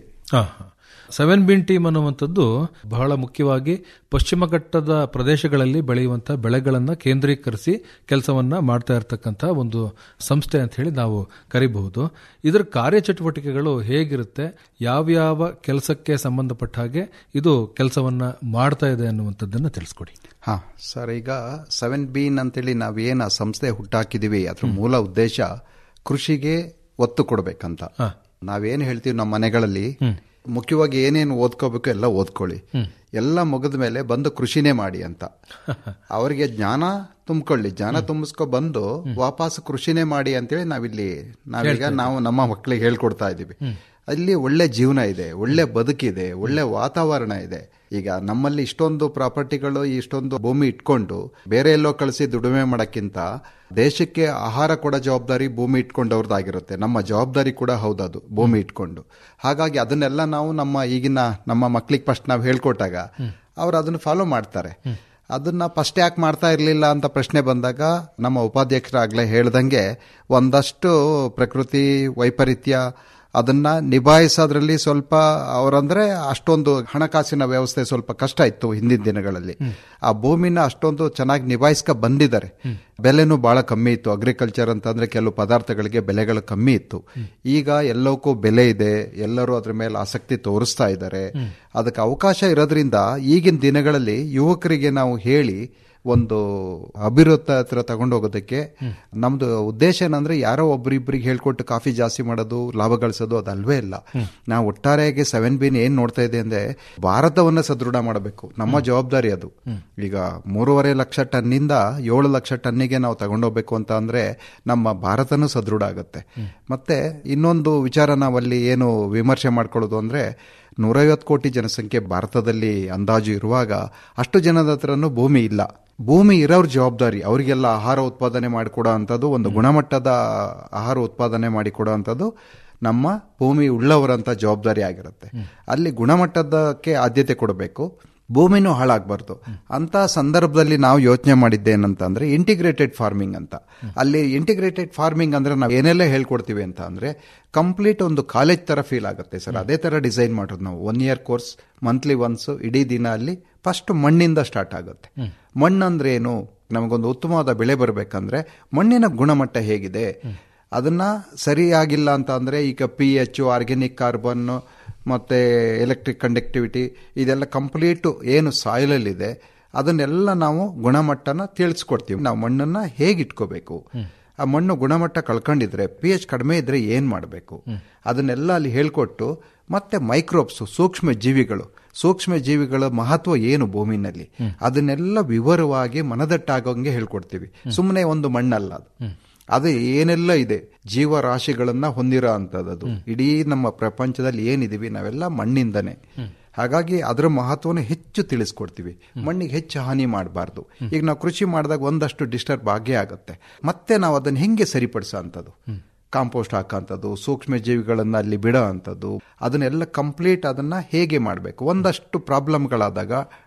ಸೆವೆನ್ ಬಿನ್ ಟೀಮ್ ಅನ್ನುವಂಥದ್ದು ಬಹಳ ಮುಖ್ಯವಾಗಿ ಪಶ್ಚಿಮ ಘಟ್ಟದ ಪ್ರದೇಶಗಳಲ್ಲಿ ಬೆಳೆಯುವಂತಹ ಬೆಳೆಗಳನ್ನ ಕೇಂದ್ರೀಕರಿಸಿ ಕೆಲಸವನ್ನ ಮಾಡ್ತಾ ಇರತಕ್ಕಂಥ ಒಂದು ಸಂಸ್ಥೆ ಅಂತ ಹೇಳಿ ನಾವು ಕರಿಬಹುದು ಇದರ ಕಾರ್ಯಚಟುವಟಿಕೆಗಳು ಹೇಗಿರುತ್ತೆ ಯಾವ್ಯಾವ ಕೆಲಸಕ್ಕೆ ಸಂಬಂಧಪಟ್ಟ ಹಾಗೆ ಇದು ಕೆಲಸವನ್ನ ಮಾಡ್ತಾ ಇದೆ ಅನ್ನುವಂಥದ್ದನ್ನ ತಿಳಿಸ್ಕೊಡಿ ಹಾ ಸರ್ ಈಗ ಸೆವೆನ್ ಬೀನ್ ಅಂತೇಳಿ ನಾವೇನು ಆ ಸಂಸ್ಥೆ ಹುಟ್ಟಾಕಿದೀವಿ ಅದ್ರ ಮೂಲ ಉದ್ದೇಶ ಕೃಷಿಗೆ ಒತ್ತು ಕೊಡ್ಬೇಕಂತ ಹಾ. ನಾವೇನು ಹೇಳ್ತೀವಿ ನಮ್ಮ ಮನೆಗಳಲ್ಲಿ ಮುಖ್ಯವಾಗಿ ಏನೇನು ಓದ್ಕೋಬೇಕು ಎಲ್ಲ ಓದ್ಕೊಳ್ಳಿ ಎಲ್ಲ ಮುಗಿದ ಮೇಲೆ ಬಂದು ಕೃಷಿನೇ ಮಾಡಿ ಅಂತ ಅವರಿಗೆ ಜ್ಞಾನ ತುಂಬಿಕೊಳ್ಳಿ ಜ್ಞಾನ ತುಂಬಿಸ್ಕೊ ಬಂದು ವಾಪಸ್ ಕೃಷಿನೇ ಮಾಡಿ ಅಂತೇಳಿ ನಾವಿಲ್ಲಿ ನಾವೀಗ ನಾವು ನಮ್ಮ ಮಕ್ಕಳಿಗೆ ಹೇಳ್ಕೊಡ್ತಾ ಇದ್ದೀವಿ ಅಲ್ಲಿ ಒಳ್ಳೆ ಜೀವನ ಇದೆ ಒಳ್ಳೆ ಬದುಕಿದೆ ಒಳ್ಳೆ ವಾತಾವರಣ ಇದೆ ಈಗ ನಮ್ಮಲ್ಲಿ ಇಷ್ಟೊಂದು ಪ್ರಾಪರ್ಟಿಗಳು ಇಷ್ಟೊಂದು ಭೂಮಿ ಇಟ್ಕೊಂಡು ಬೇರೆ ಎಲ್ಲೋ ಕಳಿಸಿ ದುಡಿಮೆ ಮಾಡೋಕ್ಕಿಂತ ದೇಶಕ್ಕೆ ಆಹಾರ ಕೊಡೋ ಜವಾಬ್ದಾರಿ ಭೂಮಿ ಇಟ್ಕೊಂಡವ್ರದ್ದಾಗಿರುತ್ತೆ ನಮ್ಮ ಜವಾಬ್ದಾರಿ ಕೂಡ ಹೌದದು ಭೂಮಿ ಇಟ್ಕೊಂಡು ಹಾಗಾಗಿ ಅದನ್ನೆಲ್ಲ ನಾವು ನಮ್ಮ ಈಗಿನ ನಮ್ಮ ಮಕ್ಳಿಗೆ ಫಸ್ಟ್ ನಾವು ಹೇಳ್ಕೊಟ್ಟಾಗ ಅವ್ರು ಅದನ್ನು ಫಾಲೋ ಮಾಡ್ತಾರೆ ಅದನ್ನ ಫಸ್ಟ್ ಯಾಕೆ ಮಾಡ್ತಾ ಇರಲಿಲ್ಲ ಅಂತ ಪ್ರಶ್ನೆ ಬಂದಾಗ ನಮ್ಮ ಉಪಾಧ್ಯಕ್ಷರಾಗಲೇ ಹೇಳ್ದಂಗೆ ಒಂದಷ್ಟು ಪ್ರಕೃತಿ ವೈಪರೀತ್ಯ ಅದನ್ನ ನಿಭಾಯಿಸೋದ್ರಲ್ಲಿ ಸ್ವಲ್ಪ ಅವರಂದ್ರೆ ಅಷ್ಟೊಂದು ಹಣಕಾಸಿನ ವ್ಯವಸ್ಥೆ ಸ್ವಲ್ಪ ಕಷ್ಟ ಇತ್ತು ಹಿಂದಿನ ದಿನಗಳಲ್ಲಿ ಆ ಭೂಮಿನ ಅಷ್ಟೊಂದು ಚೆನ್ನಾಗಿ ನಿಭಾಯಿಸ್ಕ ಬಂದಿದ್ದಾರೆ ಬೆಲೆನೂ ಬಹಳ ಕಮ್ಮಿ ಇತ್ತು ಅಗ್ರಿಕಲ್ಚರ್ ಅಂತಂದ್ರೆ ಕೆಲವು ಪದಾರ್ಥಗಳಿಗೆ ಬೆಲೆಗಳು ಕಮ್ಮಿ ಇತ್ತು ಈಗ ಎಲ್ಲವಕ್ಕೂ ಬೆಲೆ ಇದೆ ಎಲ್ಲರೂ ಅದ್ರ ಮೇಲೆ ಆಸಕ್ತಿ ತೋರಿಸ್ತಾ ಇದ್ದಾರೆ ಅದಕ್ಕೆ ಅವಕಾಶ ಇರೋದ್ರಿಂದ ಈಗಿನ ದಿನಗಳಲ್ಲಿ ಯುವಕರಿಗೆ ನಾವು ಹೇಳಿ ಒಂದು ಅಭಿವೃದ್ಧ ಹತ್ರ ತಗೊಂಡೋಗೋದಕ್ಕೆ ನಮ್ದು ಉದ್ದೇಶ ಏನಂದ್ರೆ ಯಾರೋ ಒಬ್ರಿಬ್ರಿಗೆ ಹೇಳ್ಕೊಟ್ಟು ಕಾಫಿ ಜಾಸ್ತಿ ಮಾಡೋದು ಲಾಭ ಗಳಿಸೋದು ಅದಲ್ವೇ ಇಲ್ಲ ನಾವು ಒಟ್ಟಾರೆಯಾಗಿ ಸೆವೆನ್ ಬಿನ್ ಏನ್ ನೋಡ್ತಾ ಇದೆ ಅಂದ್ರೆ ಭಾರತವನ್ನ ಸದೃಢ ಮಾಡಬೇಕು ನಮ್ಮ ಜವಾಬ್ದಾರಿ ಅದು ಈಗ ಮೂರುವರೆ ಲಕ್ಷ ಟನ್ನಿಂದ ಏಳು ಲಕ್ಷ ಟನ್ನಿಗೆ ನಾವು ತಗೊಂಡೋಗ್ಬೇಕು ಅಂತ ಅಂದ್ರೆ ನಮ್ಮ ಭಾರತನೂ ಸದೃಢ ಆಗುತ್ತೆ ಮತ್ತೆ ಇನ್ನೊಂದು ವಿಚಾರ ನಾವಲ್ಲಿ ಏನು ವಿಮರ್ಶೆ ಮಾಡ್ಕೊಳ್ಳೋದು ಅಂದ್ರೆ ನೂರೈವತ್ತು ಕೋಟಿ ಜನಸಂಖ್ಯೆ ಭಾರತದಲ್ಲಿ ಅಂದಾಜು ಇರುವಾಗ ಅಷ್ಟು ಜನದ ಹತ್ರನೂ ಭೂಮಿ ಇಲ್ಲ ಭೂಮಿ ಇರೋರ್ ಜವಾಬ್ದಾರಿ ಅವರಿಗೆಲ್ಲ ಆಹಾರ ಉತ್ಪಾದನೆ ಮಾಡಿಕೊಡೋ ಅಂಥದ್ದು ಒಂದು ಗುಣಮಟ್ಟದ ಆಹಾರ ಉತ್ಪಾದನೆ ಮಾಡಿಕೊಡೋ ಅಂಥದ್ದು ನಮ್ಮ ಭೂಮಿ ಉಳ್ಳವರಂತ ಜವಾಬ್ದಾರಿ ಆಗಿರುತ್ತೆ ಅಲ್ಲಿ ಗುಣಮಟ್ಟದಕ್ಕೆ ಆದ್ಯತೆ ಕೊಡಬೇಕು ಭೂಮಿನೂ ಹಾಳಾಗಬಾರ್ದು ಅಂತ ಸಂದರ್ಭದಲ್ಲಿ ನಾವು ಯೋಚನೆ ಮಾಡಿದ್ದೇನಂತಂದ್ರೆ ಇಂಟಿಗ್ರೇಟೆಡ್ ಫಾರ್ಮಿಂಗ್ ಅಂತ ಅಲ್ಲಿ ಇಂಟಿಗ್ರೇಟೆಡ್ ಫಾರ್ಮಿಂಗ್ ಅಂದ್ರೆ ನಾವು ಏನೆಲ್ಲ ಹೇಳ್ಕೊಡ್ತೀವಿ ಅಂತ ಅಂದ್ರೆ ಕಂಪ್ಲೀಟ್ ಒಂದು ಕಾಲೇಜ್ ತರ ಫೀಲ್ ಆಗುತ್ತೆ ಸರ್ ಅದೇ ತರ ಡಿಸೈನ್ ಮಾಡೋದು ನಾವು one year course monthly once ಇಡೀ ದಿನ ಅಲ್ಲಿ ಫಸ್ಟ್ ಮಣ್ಣಿಂದ ಸ್ಟಾರ್ಟ್ ಆಗುತ್ತೆ ಮಣ್ಣಂದ್ರೆ ಏನು ನಮಗೊಂದು ಉತ್ತಮವಾದ ಬೆಳೆ ಬರಬೇಕಂದ್ರೆ ಮಣ್ಣಿನ ಗುಣಮಟ್ಟ ಹೇಗಿದೆ ಅದನ್ನ ಸರಿಯಾಗಿಲ್ಲ ಅಂತ ಅಂದ್ರೆ ಈಗ ಪಿ ಎಚ್ ಆರ್ಗ್ಯಾನಿಕ್ ಕಾರ್ಬನ್ ಮತ್ತೆ ಎಲೆಕ್ಟ್ರಿಕ್ ಕಂಡಕ್ಟಿವಿಟಿ ಇದೆಲ್ಲ ಕಂಪ್ಲೀಟ್ ಏನು ಸಾಯಿಲಲ್ಲಿದೆ ಅದನ್ನೆಲ್ಲ ನಾವು ಗುಣಮಟ್ಟನ ತಿಳಿಸ್ಕೊಡ್ತೀವಿ ನಾವು ಮಣ್ಣನ್ನ ಹೇಗೆ ಇಟ್ಕೋಬೇಕು ಆ ಮಣ್ಣು ಗುಣಮಟ್ಟ ಕಳ್ಕೊಂಡಿದ್ರೆ ಪಿ ಎಚ್ ಕಡಿಮೆ ಇದ್ರೆ ಏನ್ ಮಾಡಬೇಕು ಅದನ್ನೆಲ್ಲ ಅಲ್ಲಿ ಹೇಳ್ಕೊಟ್ಟು ಮತ್ತೆ ಮೈಕ್ರೋಬ್ಸ್ ಸೂಕ್ಷ್ಮ ಜೀವಿಗಳು ಸೂಕ್ಷ್ಮ ಜೀವಿಗಳ ಮಹತ್ವ ಏನು ಭೂಮಿನಲ್ಲಿ ಅದನ್ನೆಲ್ಲ ವಿವರವಾಗಿ ಮನದಟ್ಟಾಗೋಂಗೆ ಹೇಳ್ಕೊಡ್ತೀವಿ ಸುಮ್ಮನೆ ಒಂದು ಮಣ್ಣಲ್ಲ ಅದು ಅದು ಏನೆಲ್ಲ ಇದೆ ಜೀವರಾಶಿಗಳನ್ನ ಹೊಂದಿರೋ ಅಂತದ್ದು ಇಡೀ ನಮ್ಮ ಪ್ರಪಂಚದಲ್ಲಿ ಏನಿದೀವಿ ನಾವೆಲ್ಲ ಮಣ್ಣಿಂದನೇ ಹಾಗಾಗಿ ಅದರ ಮಹತ್ವನ ಹೆಚ್ಚು ತಿಳಿಸ್ಕೊಡ್ತೀವಿ ಮಣ್ಣಿಗೆ ಹೆಚ್ಚು ಹಾನಿ ಮಾಡಬಾರ್ದು ಈಗ ನಾವು ಕೃಷಿ ಮಾಡಿದಾಗ ಒಂದಷ್ಟು ಡಿಸ್ಟರ್ಬ್ ಆಗೇ ಆಗುತ್ತೆ ಮತ್ತೆ ನಾವು ಅದನ್ನ ಹೆಂಗೆ ಸರಿಪಡಿಸೋ ಅಂಥದ್ದು ಕಾಂಪೋಸ್ಟ್ ಹಾಕೋಂಥದ್ದು ಸೂಕ್ಷ್ಮ ಜೀವಿಗಳನ್ನ ಅಲ್ಲಿ ಬಿಡೋ ಅಂಥದ್ದು ಅದನ್ನೆಲ್ಲ ಕಂಪ್ಲೀಟ್ ಅದನ್ನ ಹೇಗೆ ಮಾಡಬೇಕು ಒಂದಷ್ಟು ಪ್ರಾಬ್ಲಮ್ಗಳಾದಾಗ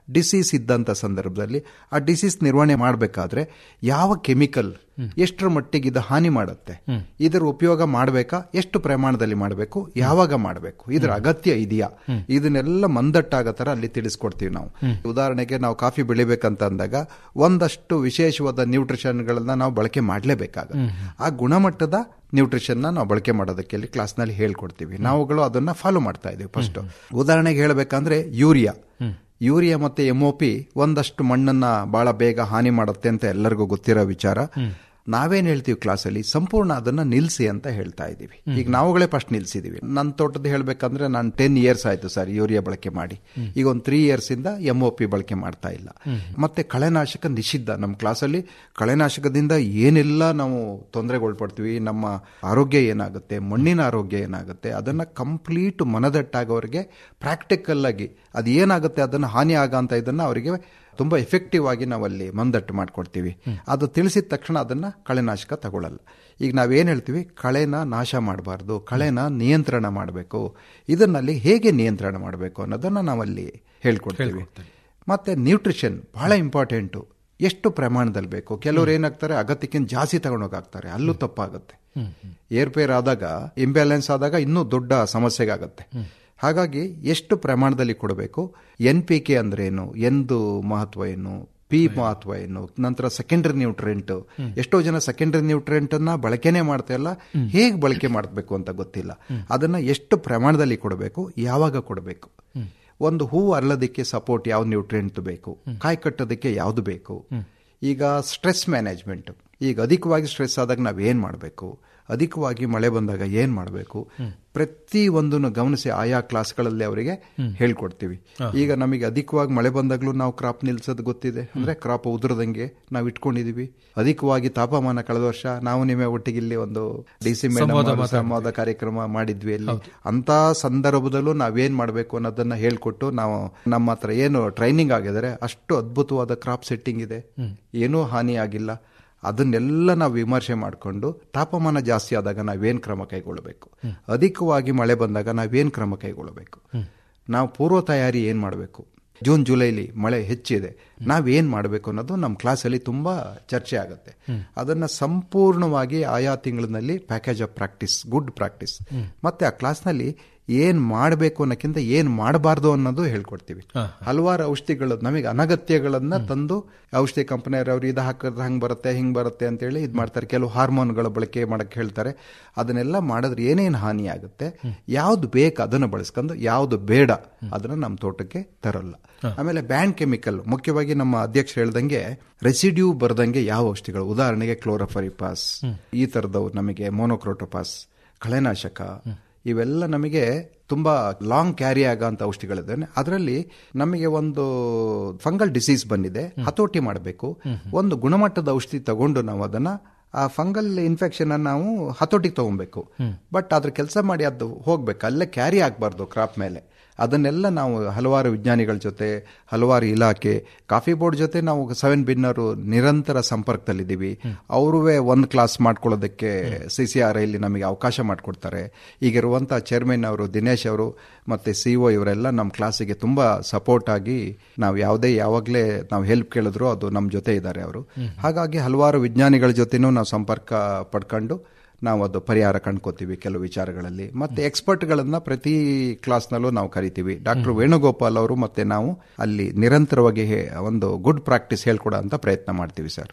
ಡಿಸೀಸ್ ಇದ್ದಂಥ ಸಂದರ್ಭದಲ್ಲಿ ಆ ಡಿಸೀಸ್ ನಿರ್ವಹಣೆ ಮಾಡಬೇಕಾದ್ರೆ ಯಾವ ಕೆಮಿಕಲ್ ಎಷ್ಟರ ಮಟ್ಟಿಗೆ ಇದು ಹಾನಿ ಮಾಡುತ್ತೆ ಇದರ ಉಪಯೋಗ ಮಾಡಬೇಕಾ ಎಷ್ಟು ಪ್ರಮಾಣದಲ್ಲಿ ಮಾಡಬೇಕು ಯಾವಾಗ ಮಾಡಬೇಕು ಇದರ ಅಗತ್ಯ ಇದೆಯಾ ಇದನ್ನೆಲ್ಲ ಮಂದಟ್ಟಾಗೋ ಥರ ಅಲ್ಲಿ ತಿಳಿಸ್ಕೊಡ್ತೀವಿ ನಾವು ಉದಾಹರಣೆಗೆ ನಾವು ಕಾಫಿ ಬೆಳಿಬೇಕಂತ ಅಂದಾಗ ಒಂದಷ್ಟು ವಿಶೇಷವಾದ ನ್ಯೂಟ್ರಿಷನ್ಗಳನ್ನ ನಾವು ಬಳಕೆ ಮಾಡಲೇಬೇಕಾಗುತ್ತೆ ಆ ಗುಣಮಟ್ಟದ ನ್ಯೂಟ್ರಿಷನ್ನ ನಾವು ಬಳಕೆ ಮಾಡೋದಕ್ಕೆ ಇಲ್ಲಿ ಕ್ಲಾಸ್ನಲ್ಲಿ ಹೇಳ್ಕೊಡ್ತೀವಿ ನಾವುಗಳು ಅದನ್ನ ಫಾಲೋ ಮಾಡ್ತಾ ಇದೀವಿ ಫಸ್ಟ್ ಉದಾಹರಣೆಗೆ ಹೇಳಬೇಕಂದ್ರೆ ಯೂರಿಯಾ ಯೂರಿಯಾ ಮತ್ತೆ ಎಂ ಪಿ ಒಂದಷ್ಟು ಮಣ್ಣನ್ನ ಬಹಳ ಬೇಗ ಹಾನಿ ಮಾಡುತ್ತೆ ಅಂತ ಎಲ್ಲರಿಗೂ ಗೊತ್ತಿರೋ ವಿಚಾರ ನಾವೇನ್ ಹೇಳ್ತೀವಿ ಕ್ಲಾಸಲ್ಲಿ ಸಂಪೂರ್ಣ ಅದನ್ನ ನಿಲ್ಸಿ ಅಂತ ಹೇಳ್ತಾ ಇದೀವಿ ಈಗ ನಾವುಗಳೇ ಫಸ್ಟ್ ನಿಲ್ಸಿದೀವಿ ನನ್ನ ತೋಟದ ಹೇಳ್ಬೇಕಂದ್ರೆ ನಾನು ಟೆನ್ ಇಯರ್ಸ್ ಆಯ್ತು ಸರ್ ಯೂರಿಯಾ ಬಳಕೆ ಮಾಡಿ ಈಗ ಒಂದು ತ್ರೀ ಇಯರ್ಸ್ ಇಂದ ಎಂ ಪಿ ಬಳಕೆ ಮಾಡ್ತಾ ಇಲ್ಲ ಮತ್ತೆ ಕಳೆನಾಶಕ ನಿಷಿದ್ಧ ನಮ್ಮ ಕ್ಲಾಸಲ್ಲಿ ಕಳೆನಾಶಕದಿಂದ ಏನೆಲ್ಲ ನಾವು ತೊಂದರೆಗೊಳ್ಪಡ್ತೀವಿ ನಮ್ಮ ಆರೋಗ್ಯ ಏನಾಗುತ್ತೆ ಮಣ್ಣಿನ ಆರೋಗ್ಯ ಏನಾಗುತ್ತೆ ಅದನ್ನ ಕಂಪ್ಲೀಟ್ ಮನದಟ್ಟಾಗೋರಿಗೆ ಪ್ರಾಕ್ಟಿಕಲ್ ಆಗಿ ಅದು ಏನಾಗುತ್ತೆ ಅದನ್ನ ಹಾನಿ ಆಗಂತ ಇದನ್ನ ಅವರಿಗೆ ತುಂಬಾ ಎಫೆಕ್ಟಿವ್ ಆಗಿ ನಾವಲ್ಲಿ ಮಂದಟ್ಟು ಮಾಡ್ಕೊಡ್ತೀವಿ ಅದು ತಿಳಿಸಿದ ತಕ್ಷಣ ಅದನ್ನ ಕಳೆನಾಶಕ ತಗೊಳ್ಳಲ್ಲ ಈಗ ನಾವೇನ್ ಹೇಳ್ತೀವಿ ಕಳೆನ ನಾಶ ಮಾಡಬಾರ್ದು ಕಳೆನ ನಿಯಂತ್ರಣ ಮಾಡಬೇಕು ಇದನ್ನಲ್ಲಿ ಹೇಗೆ ನಿಯಂತ್ರಣ ಮಾಡಬೇಕು ಅನ್ನೋದನ್ನ ನಾವಲ್ಲಿ ಹೇಳ್ಕೊಡ್ತೀವಿ ಮತ್ತೆ ನ್ಯೂಟ್ರಿಷನ್ ಬಹಳ ಇಂಪಾರ್ಟೆಂಟು ಎಷ್ಟು ಪ್ರಮಾಣದಲ್ಲಿ ಬೇಕು ಕೆಲವರು ಏನಾಗ್ತಾರೆ ಅಗತ್ಯಕ್ಕಿಂತ ಜಾಸ್ತಿ ತಗೊಂಡೋಗಾಗ್ತಾರೆ ಅಲ್ಲೂ ತಪ್ಪಾಗುತ್ತೆ ಏರ್ಪೇರ್ ಆದಾಗ ಇಂಬ್ಯಾಲೆನ್ಸ್ ಆದಾಗ ಇನ್ನೂ ದೊಡ್ಡ ಸಮಸ್ಯೆಗಾಗತ್ತೆ ಹಾಗಾಗಿ ಎಷ್ಟು ಪ್ರಮಾಣದಲ್ಲಿ ಕೊಡಬೇಕು ಎನ್ ಪಿ ಕೆ ಅಂದ್ರೆ ಏನು ಎಂದು ಮಹತ್ವ ಏನು ಪಿ ಮಹತ್ವ ಏನು ನಂತರ ಸೆಕೆಂಡರಿ ನ್ಯೂಟ್ರೆಂಟ್ ಎಷ್ಟೋ ಜನ ಸೆಕೆಂಡರಿ ನ್ಯೂಟ್ರೆಂಟ್ ಅನ್ನ ಬಳಕೆನೆ ಮಾಡ್ತಾ ಇಲ್ಲ ಹೇಗೆ ಬಳಕೆ ಮಾಡಬೇಕು ಅಂತ ಗೊತ್ತಿಲ್ಲ ಅದನ್ನ ಎಷ್ಟು ಪ್ರಮಾಣದಲ್ಲಿ ಕೊಡಬೇಕು ಯಾವಾಗ ಕೊಡಬೇಕು ಒಂದು ಹೂವು ಅರಳೋದಕ್ಕೆ ಸಪೋರ್ಟ್ ಯಾವ ನ್ಯೂಟ್ರಿಯೆಂಟ್ ಬೇಕು ಕಾಯಿ ಕಟ್ಟೋದಕ್ಕೆ ಯಾವುದು ಬೇಕು ಈಗ ಸ್ಟ್ರೆಸ್ ಮ್ಯಾನೇಜ್ಮೆಂಟ್ ಈಗ ಅಧಿಕವಾಗಿ ಸ್ಟ್ರೆಸ್ ಆದಾಗ ನಾವೇನ್ ಮಾಡಬೇಕು ಅಧಿಕವಾಗಿ ಮಳೆ ಬಂದಾಗ ಏನ್ ಮಾಡಬೇಕು ಪ್ರತಿ ಒಂದನ್ನು ಗಮನಿಸಿ ಆಯಾ ಕ್ಲಾಸ್ಗಳಲ್ಲಿ ಅವರಿಗೆ ಹೇಳ್ಕೊಡ್ತೀವಿ ಈಗ ನಮಗೆ ಅಧಿಕವಾಗಿ ಮಳೆ ಬಂದಾಗ್ಲೂ ನಾವು ಕ್ರಾಪ್ ನಿಲ್ಸೋದು ಗೊತ್ತಿದೆ ಅಂದ್ರೆ ಕ್ರಾಪ್ ಉದುರದಂಗೆ ನಾವು ಇಟ್ಕೊಂಡಿದೀವಿ ಅಧಿಕವಾಗಿ ತಾಪಮಾನ ಕಳೆದ ವರ್ಷ ನಾವು ನಿಮ್ಮೆ ಒಟ್ಟಿಗೆ ಇಲ್ಲಿ ಒಂದು ಡಿ ಸಿ ಸಂವಾದ ಕಾರ್ಯಕ್ರಮ ಮಾಡಿದ್ವಿ ಅಲ್ಲಿ ಅಂತ ಸಂದರ್ಭದಲ್ಲೂ ನಾವೇನ್ ಮಾಡಬೇಕು ಅನ್ನೋದನ್ನ ಹೇಳ್ಕೊಟ್ಟು ನಾವು ನಮ್ಮ ಹತ್ರ ಏನು ಟ್ರೈನಿಂಗ್ ಆಗಿದ್ದಾರೆ ಅಷ್ಟು ಅದ್ಭುತವಾದ ಕ್ರಾಪ್ ಸೆಟ್ಟಿಂಗ್ ಇದೆ ಏನೂ ಹಾನಿ ಆಗಿಲ್ಲ ಅದನ್ನೆಲ್ಲ ನಾವು ವಿಮರ್ಶೆ ಮಾಡಿಕೊಂಡು ತಾಪಮಾನ ಜಾಸ್ತಿ ಆದಾಗ ನಾವೇನ್ ಕ್ರಮ ಕೈಗೊಳ್ಳಬೇಕು ಅಧಿಕವಾಗಿ ಮಳೆ ಬಂದಾಗ ನಾವೇನ್ ಕ್ರಮ ಕೈಗೊಳ್ಳಬೇಕು ನಾವು ಪೂರ್ವ ತಯಾರಿ ಏನ್ ಮಾಡಬೇಕು ಜೂನ್ ಜುಲೈಲಿ ಮಳೆ ಹೆಚ್ಚಿದೆ ನಾವೇನ್ ಮಾಡಬೇಕು ಅನ್ನೋದು ನಮ್ಮ ಕ್ಲಾಸಲ್ಲಿ ತುಂಬಾ ಚರ್ಚೆ ಆಗುತ್ತೆ ಅದನ್ನ ಸಂಪೂರ್ಣವಾಗಿ ಆಯಾ ತಿಂಗಳಿನಲ್ಲಿ package of practice good practice ಮತ್ತೆ ಆ ಕ್ಲಾಸ್ನಲ್ಲಿ ಏನ್ ಮಾಡಬೇಕು ಅನ್ನೋಕ್ಕಿಂತ ಏನ್ ಮಾಡಬಾರ್ದು ಅನ್ನೋದು ಹೇಳ್ಕೊಡ್ತೀವಿ ಹಲವಾರು ಔಷಧಿಗಳು ನಮಗೆ ಅನಗತ್ಯಗಳನ್ನ ತಂದು ಔಷಧಿ ಕಂಪನಿಯವರು ಇದು ಹಾಕಿದ್ರೆ ಹಂಗ್ ಬರುತ್ತೆ ಹಿಂಗ್ ಬರುತ್ತೆ ಅಂತೇಳಿ ಇದು ಮಾಡ್ತಾರೆ ಕೆಲವು ಹಾರ್ಮೋನ್ಗಳ ಬಳಕೆ ಮಾಡಕ್ ಹೇಳ್ತಾರೆ ಅದನ್ನೆಲ್ಲ ಮಾಡಿದ್ರೆ ಏನೇನು ಹಾನಿ ಆಗುತ್ತೆ ಯಾವ್ದು ಬೇಕು ಅದನ್ನ ಬಳಸ್ಕೊಂಡು ಯಾವ್ದು ಬೇಡ ಅದನ್ನ ನಮ್ಮ ತೋಟಕ್ಕೆ ತರಲ್ಲ ಆಮೇಲೆ ಬ್ಯಾಂಡ್ ಕೆಮಿಕಲ್ ಮುಖ್ಯವಾಗಿ ನಮ್ಮ ಅಧ್ಯಕ್ಷ ಹೇಳ್ದಂಗೆ ರೆಸಿಡ್ಯೂ ಬರ್ದಂಗೆ ಯಾವ ಔಷಧಿಗಳು ಉದಾಹರಣೆಗೆ ಕ್ಲೋರೋಫರಿಪಾಸ್ ಈ ತರದವು ನಮಗೆ ಮೋನೋಕ್ರೋಟೋಪಾಸ್ ಕಳೆನಾಶಕ ಇವೆಲ್ಲ ನಮಗೆ ತುಂಬಾ ಲಾಂಗ್ ಕ್ಯಾರಿ ಆಗಂತ ಔಷಧಿಗಳಿದ್ದಾನೆ ಅದರಲ್ಲಿ ನಮಗೆ ಒಂದು ಫಂಗಲ್ ಡಿಸೀಸ್ ಬಂದಿದೆ ಹತೋಟಿ ಮಾಡಬೇಕು ಒಂದು ಗುಣಮಟ್ಟದ ಔಷಧಿ ತಗೊಂಡು ನಾವು ಅದನ್ನ ಆ ಫಂಗಲ್ ಇನ್ಫೆಕ್ಷನ್ ನಾವು ಹತೋಟಿಗೆ ತಗೊಬೇಕು ಬಟ್ ಅದ್ರ ಕೆಲಸ ಮಾಡಿ ಅದು ಹೋಗ್ಬೇಕು ಅಲ್ಲೇ ಕ್ಯಾರಿ ಆಗಬಾರ್ದು ಕ್ರಾಪ್ ಮೇಲೆ ಅದನ್ನೆಲ್ಲ ನಾವು ಹಲವಾರು ವಿಜ್ಞಾನಿಗಳ ಜೊತೆ ಹಲವಾರು ಇಲಾಖೆ ಕಾಫಿ ಬೋರ್ಡ್ ಜೊತೆ ನಾವು ಸೆವೆನ್ ಬಿನ್ನರು ನಿರಂತರ ಸಂಪರ್ಕದಲ್ಲಿದ್ದೀವಿ ಅವರುವೇ ಒಂದು ಕ್ಲಾಸ್ ಮಾಡ್ಕೊಳ್ಳೋದಕ್ಕೆ ಸಿ ಸಿ ಆರ್ ಐಲಿ ನಮಗೆ ಅವಕಾಶ ಮಾಡಿಕೊಡ್ತಾರೆ ಈಗಿರುವಂಥ ಚೇರ್ಮನ್ ಅವರು ದಿನೇಶ್ ಅವರು ಮತ್ತೆ ಸಿ ಒ ಇವರೆಲ್ಲ ನಮ್ಮ ಕ್ಲಾಸಿಗೆ ತುಂಬಾ ಸಪೋರ್ಟ್ ಆಗಿ ನಾವು ಯಾವುದೇ ಯಾವಾಗಲೇ ನಾವು ಹೆಲ್ಪ್ ಕೇಳಿದ್ರು ಅದು ನಮ್ಮ ಜೊತೆ ಇದ್ದಾರೆ ಅವರು ಹಾಗಾಗಿ ಹಲವಾರು ವಿಜ್ಞಾನಿಗಳ ಜೊತೆನೂ ನಾವು ಸಂಪರ್ಕ ಪಡ್ಕೊಂಡು ನಾವು ಅದು ಪರಿಹಾರ ಕಂಡ್ಕೋತೀವಿ ಕೆಲವು ವಿಚಾರಗಳಲ್ಲಿ ಮತ್ತೆ ಎಕ್ಸ್ಪರ್ಟ್ಗಳನ್ನ ಪ್ರತಿ ಕ್ಲಾಸ್ನಲ್ಲೂ ನಾವು ಕರಿತೀವಿ ಡಾಕ್ಟರ್ ವೇಣುಗೋಪಾಲ್ ಅವರು ಮತ್ತೆ ನಾವು ಅಲ್ಲಿ ನಿರಂತರವಾಗಿ ಒಂದು ಗುಡ್ ಪ್ರಾಕ್ಟೀಸ್ ಹೇಳ್ಕೊಡೋ ಅಂತ ಪ್ರಯತ್ನ ಮಾಡ್ತೀವಿ ಸರ್